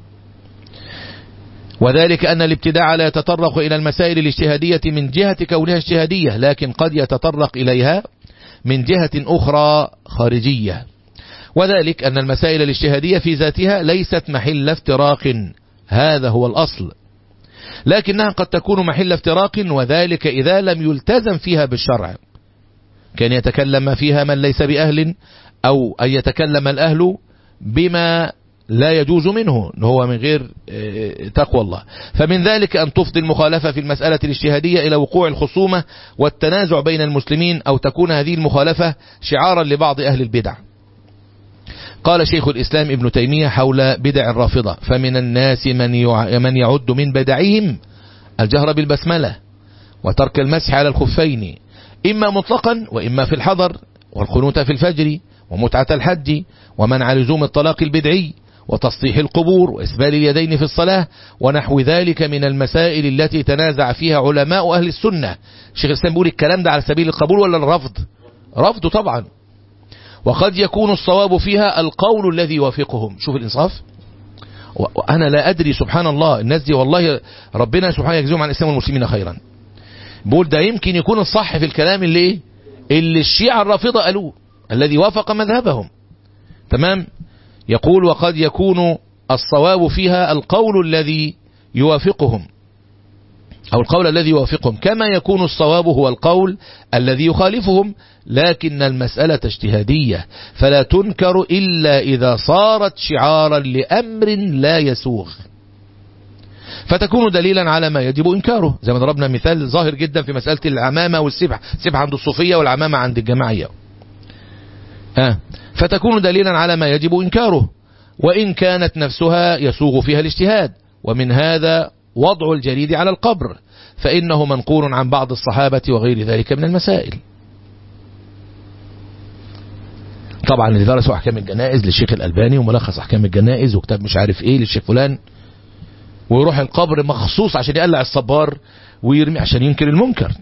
وذلك أن الابتداع لا يتطرق إلى المسائل الاجتهادية من جهة كونها اجتهادية لكن قد يتطرق إليها من جهة أخرى خارجية وذلك أن المسائل الاجتهادية في ذاتها ليست محل افتراق هذا هو الأصل لكنها قد تكون محل افتراق وذلك إذا لم يلتزم فيها بالشرع كان يتكلم فيها من ليس بأهل أو أن يتكلم الأهل بما لا يجوز منه هو من غير تقوى الله فمن ذلك أن تفضي المخالفة في المسألة الاجتهادية إلى وقوع الخصومة والتنازع بين المسلمين أو تكون هذه المخالفة شعارا لبعض أهل البدع قال شيخ الإسلام ابن تيمية حول بدع الرافضة فمن الناس من من يعد من بدعهم الجهر بالبسملة وترك المسح على الخفين إما مطلقا وإما في الحضر والقنوت في الفجر ومتعة الحج ومنع لزوم الطلاق البدعي وتسطيح القبور وإسبال اليدين في الصلاة ونحو ذلك من المسائل التي تنازع فيها علماء أهل السنة شيخ الإسلام بيقول الكلام ده على سبيل القبول ولا الرفض رفض طبعا وقد يكون الصواب فيها القول الذي يوافقهم شوف الإنصاف وأنا لا أدري سبحان الله الناس دي والله ربنا سبحانه يجزيهم عن الإسلام والمسلمين خيرا بقول ده يمكن يكون الصح في الكلام اللي اللي الشيعة الرافضة قالوه الذي وافق مذهبهم تمام يقول وقد يكون الصواب فيها القول الذي يوافقهم أو القول الذي يوافقهم كما يكون الصواب هو القول الذي يخالفهم لكن المسألة اجتهادية فلا تنكر إلا إذا صارت شعارا لأمر لا يسوغ فتكون دليلا على ما يجب إنكاره زي ما ضربنا مثال ظاهر جدا في مسألة العمامة والسبح السبح عند الصوفية والعمامة عند الجماعية آه. فتكون دليلا على ما يجب إنكاره وإن كانت نفسها يسوغ فيها الاجتهاد ومن هذا وضع الجريد على القبر فإنه منقول عن بعض الصحابة وغير ذلك من المسائل طبعا اللي درسوا أحكام الجنائز للشيخ الألباني وملخص أحكام الجنائز وكتاب مش عارف إيه للشيخ فلان ويروح القبر مخصوص عشان يقلع الصبار ويرمي عشان ينكر المنكر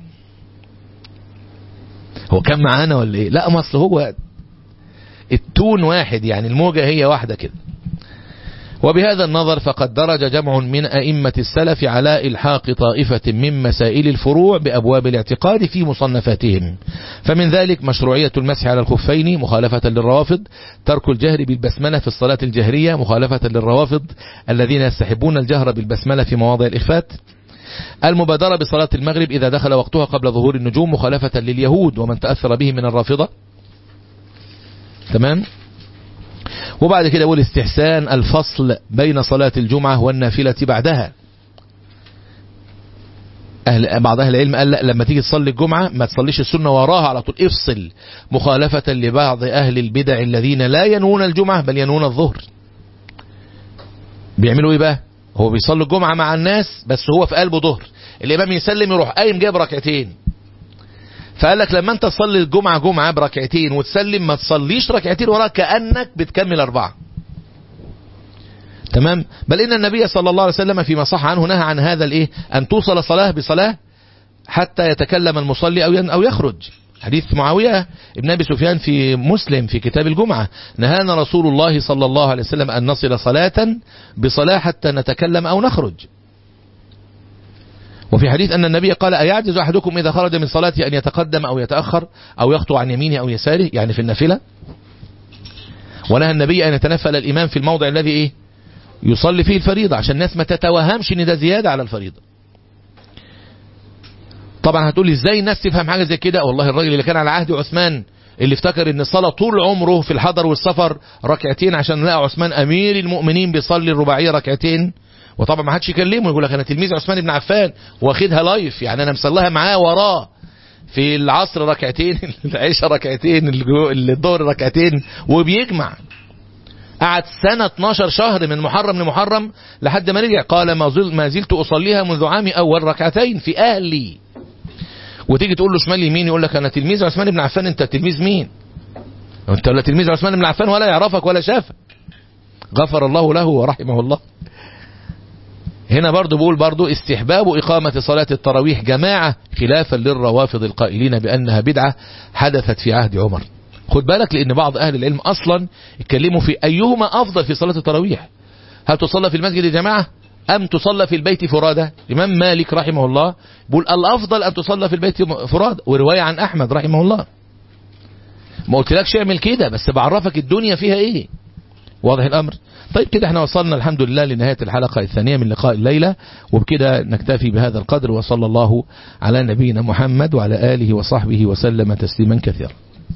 هو كان معانا ولا ايه لا ما اصل هو التون واحد يعني الموجة هي واحدة كده وبهذا النظر فقد درج جمع من أئمة السلف على إلحاق طائفة من مسائل الفروع بأبواب الاعتقاد في مصنفاتهم فمن ذلك مشروعية المسح على الخفين مخالفة للروافض ترك الجهر بالبسملة في الصلاة الجهرية مخالفة للروافض الذين يستحبون الجهر بالبسملة في مواضع الإخفات المبادرة بصلاة المغرب إذا دخل وقتها قبل ظهور النجوم مخالفة لليهود ومن تأثر به من الرافضة تمام وبعد كده يقول استحسان الفصل بين صلاة الجمعة والنافلة بعدها أهل بعض أهل العلم قال لا لما تيجي تصلي الجمعة ما تصليش السنة وراها على طول افصل مخالفة لبعض أهل البدع الذين لا ينوون الجمعة بل ينوون الظهر بيعملوا ايه بقى هو بيصلي الجمعة مع الناس بس هو في قلبه ظهر الإمام يسلم يروح قايم جايب ركعتين فقال لك لما انت تصلي الجمعة جمعة بركعتين وتسلم ما تصليش ركعتين وراها كأنك بتكمل أربعة تمام بل إن النبي صلى الله عليه وسلم فيما صح عنه نهى عن هذا الإيه أن توصل صلاة بصلاة حتى يتكلم المصلي أو أو يخرج حديث معاوية ابن أبي سفيان في مسلم في كتاب الجمعة نهانا رسول الله صلى الله عليه وسلم أن نصل صلاة بصلاة حتى نتكلم أو نخرج وفي حديث أن النبي قال أيعجز أحدكم إذا خرج من صلاته أن يتقدم أو يتأخر أو يخطو عن يمينه أو يساره يعني في النافلة ونهى النبي أن يتنفل الإمام في الموضع الذي إيه يصلي فيه الفريضة عشان الناس ما تتوهمش ان ده زيادة على الفريضة طبعا هتقول لي ازاي الناس تفهم حاجة زي كده والله الراجل اللي كان على عهد عثمان اللي افتكر ان الصلاة طول عمره في الحضر والسفر ركعتين عشان لقى عثمان امير المؤمنين بيصلي الرباعية ركعتين وطبعا ما حدش يكلمه يقول لك انا تلميذ عثمان بن عفان واخدها لايف يعني انا مصليها معاه وراه في العصر ركعتين العشاء ركعتين الظهر ركعتين وبيجمع قعد سنة 12 شهر من محرم لمحرم لحد ما رجع قال ما, زل ما زلت أصليها منذ عامي أول ركعتين في أهلي وتيجي تقول له شمال يمين يقول لك أنا تلميذ عثمان بن عفان أنت تلميذ مين أنت ولا تلميذ عثمان بن عفان ولا يعرفك ولا شافك غفر الله له ورحمه الله هنا برضو بقول برضو استحباب إقامة صلاة التراويح جماعة خلافا للروافض القائلين بأنها بدعة حدثت في عهد عمر خد بالك لأن بعض أهل العلم أصلا اتكلموا في أيهما أفضل في صلاة التراويح هل تصلى في المسجد جماعة أم تصلى في البيت فرادة الإمام مالك رحمه الله بيقول الأفضل أن تصلى في البيت فرادة ورواية عن أحمد رحمه الله ما قلتلكش اعمل كده بس بعرفك الدنيا فيها ايه واضح الأمر طيب كده احنا وصلنا الحمد لله لنهاية الحلقة الثانية من لقاء الليلة وبكده نكتفي بهذا القدر وصلى الله على نبينا محمد وعلى آله وصحبه وسلم تسليما كثيرا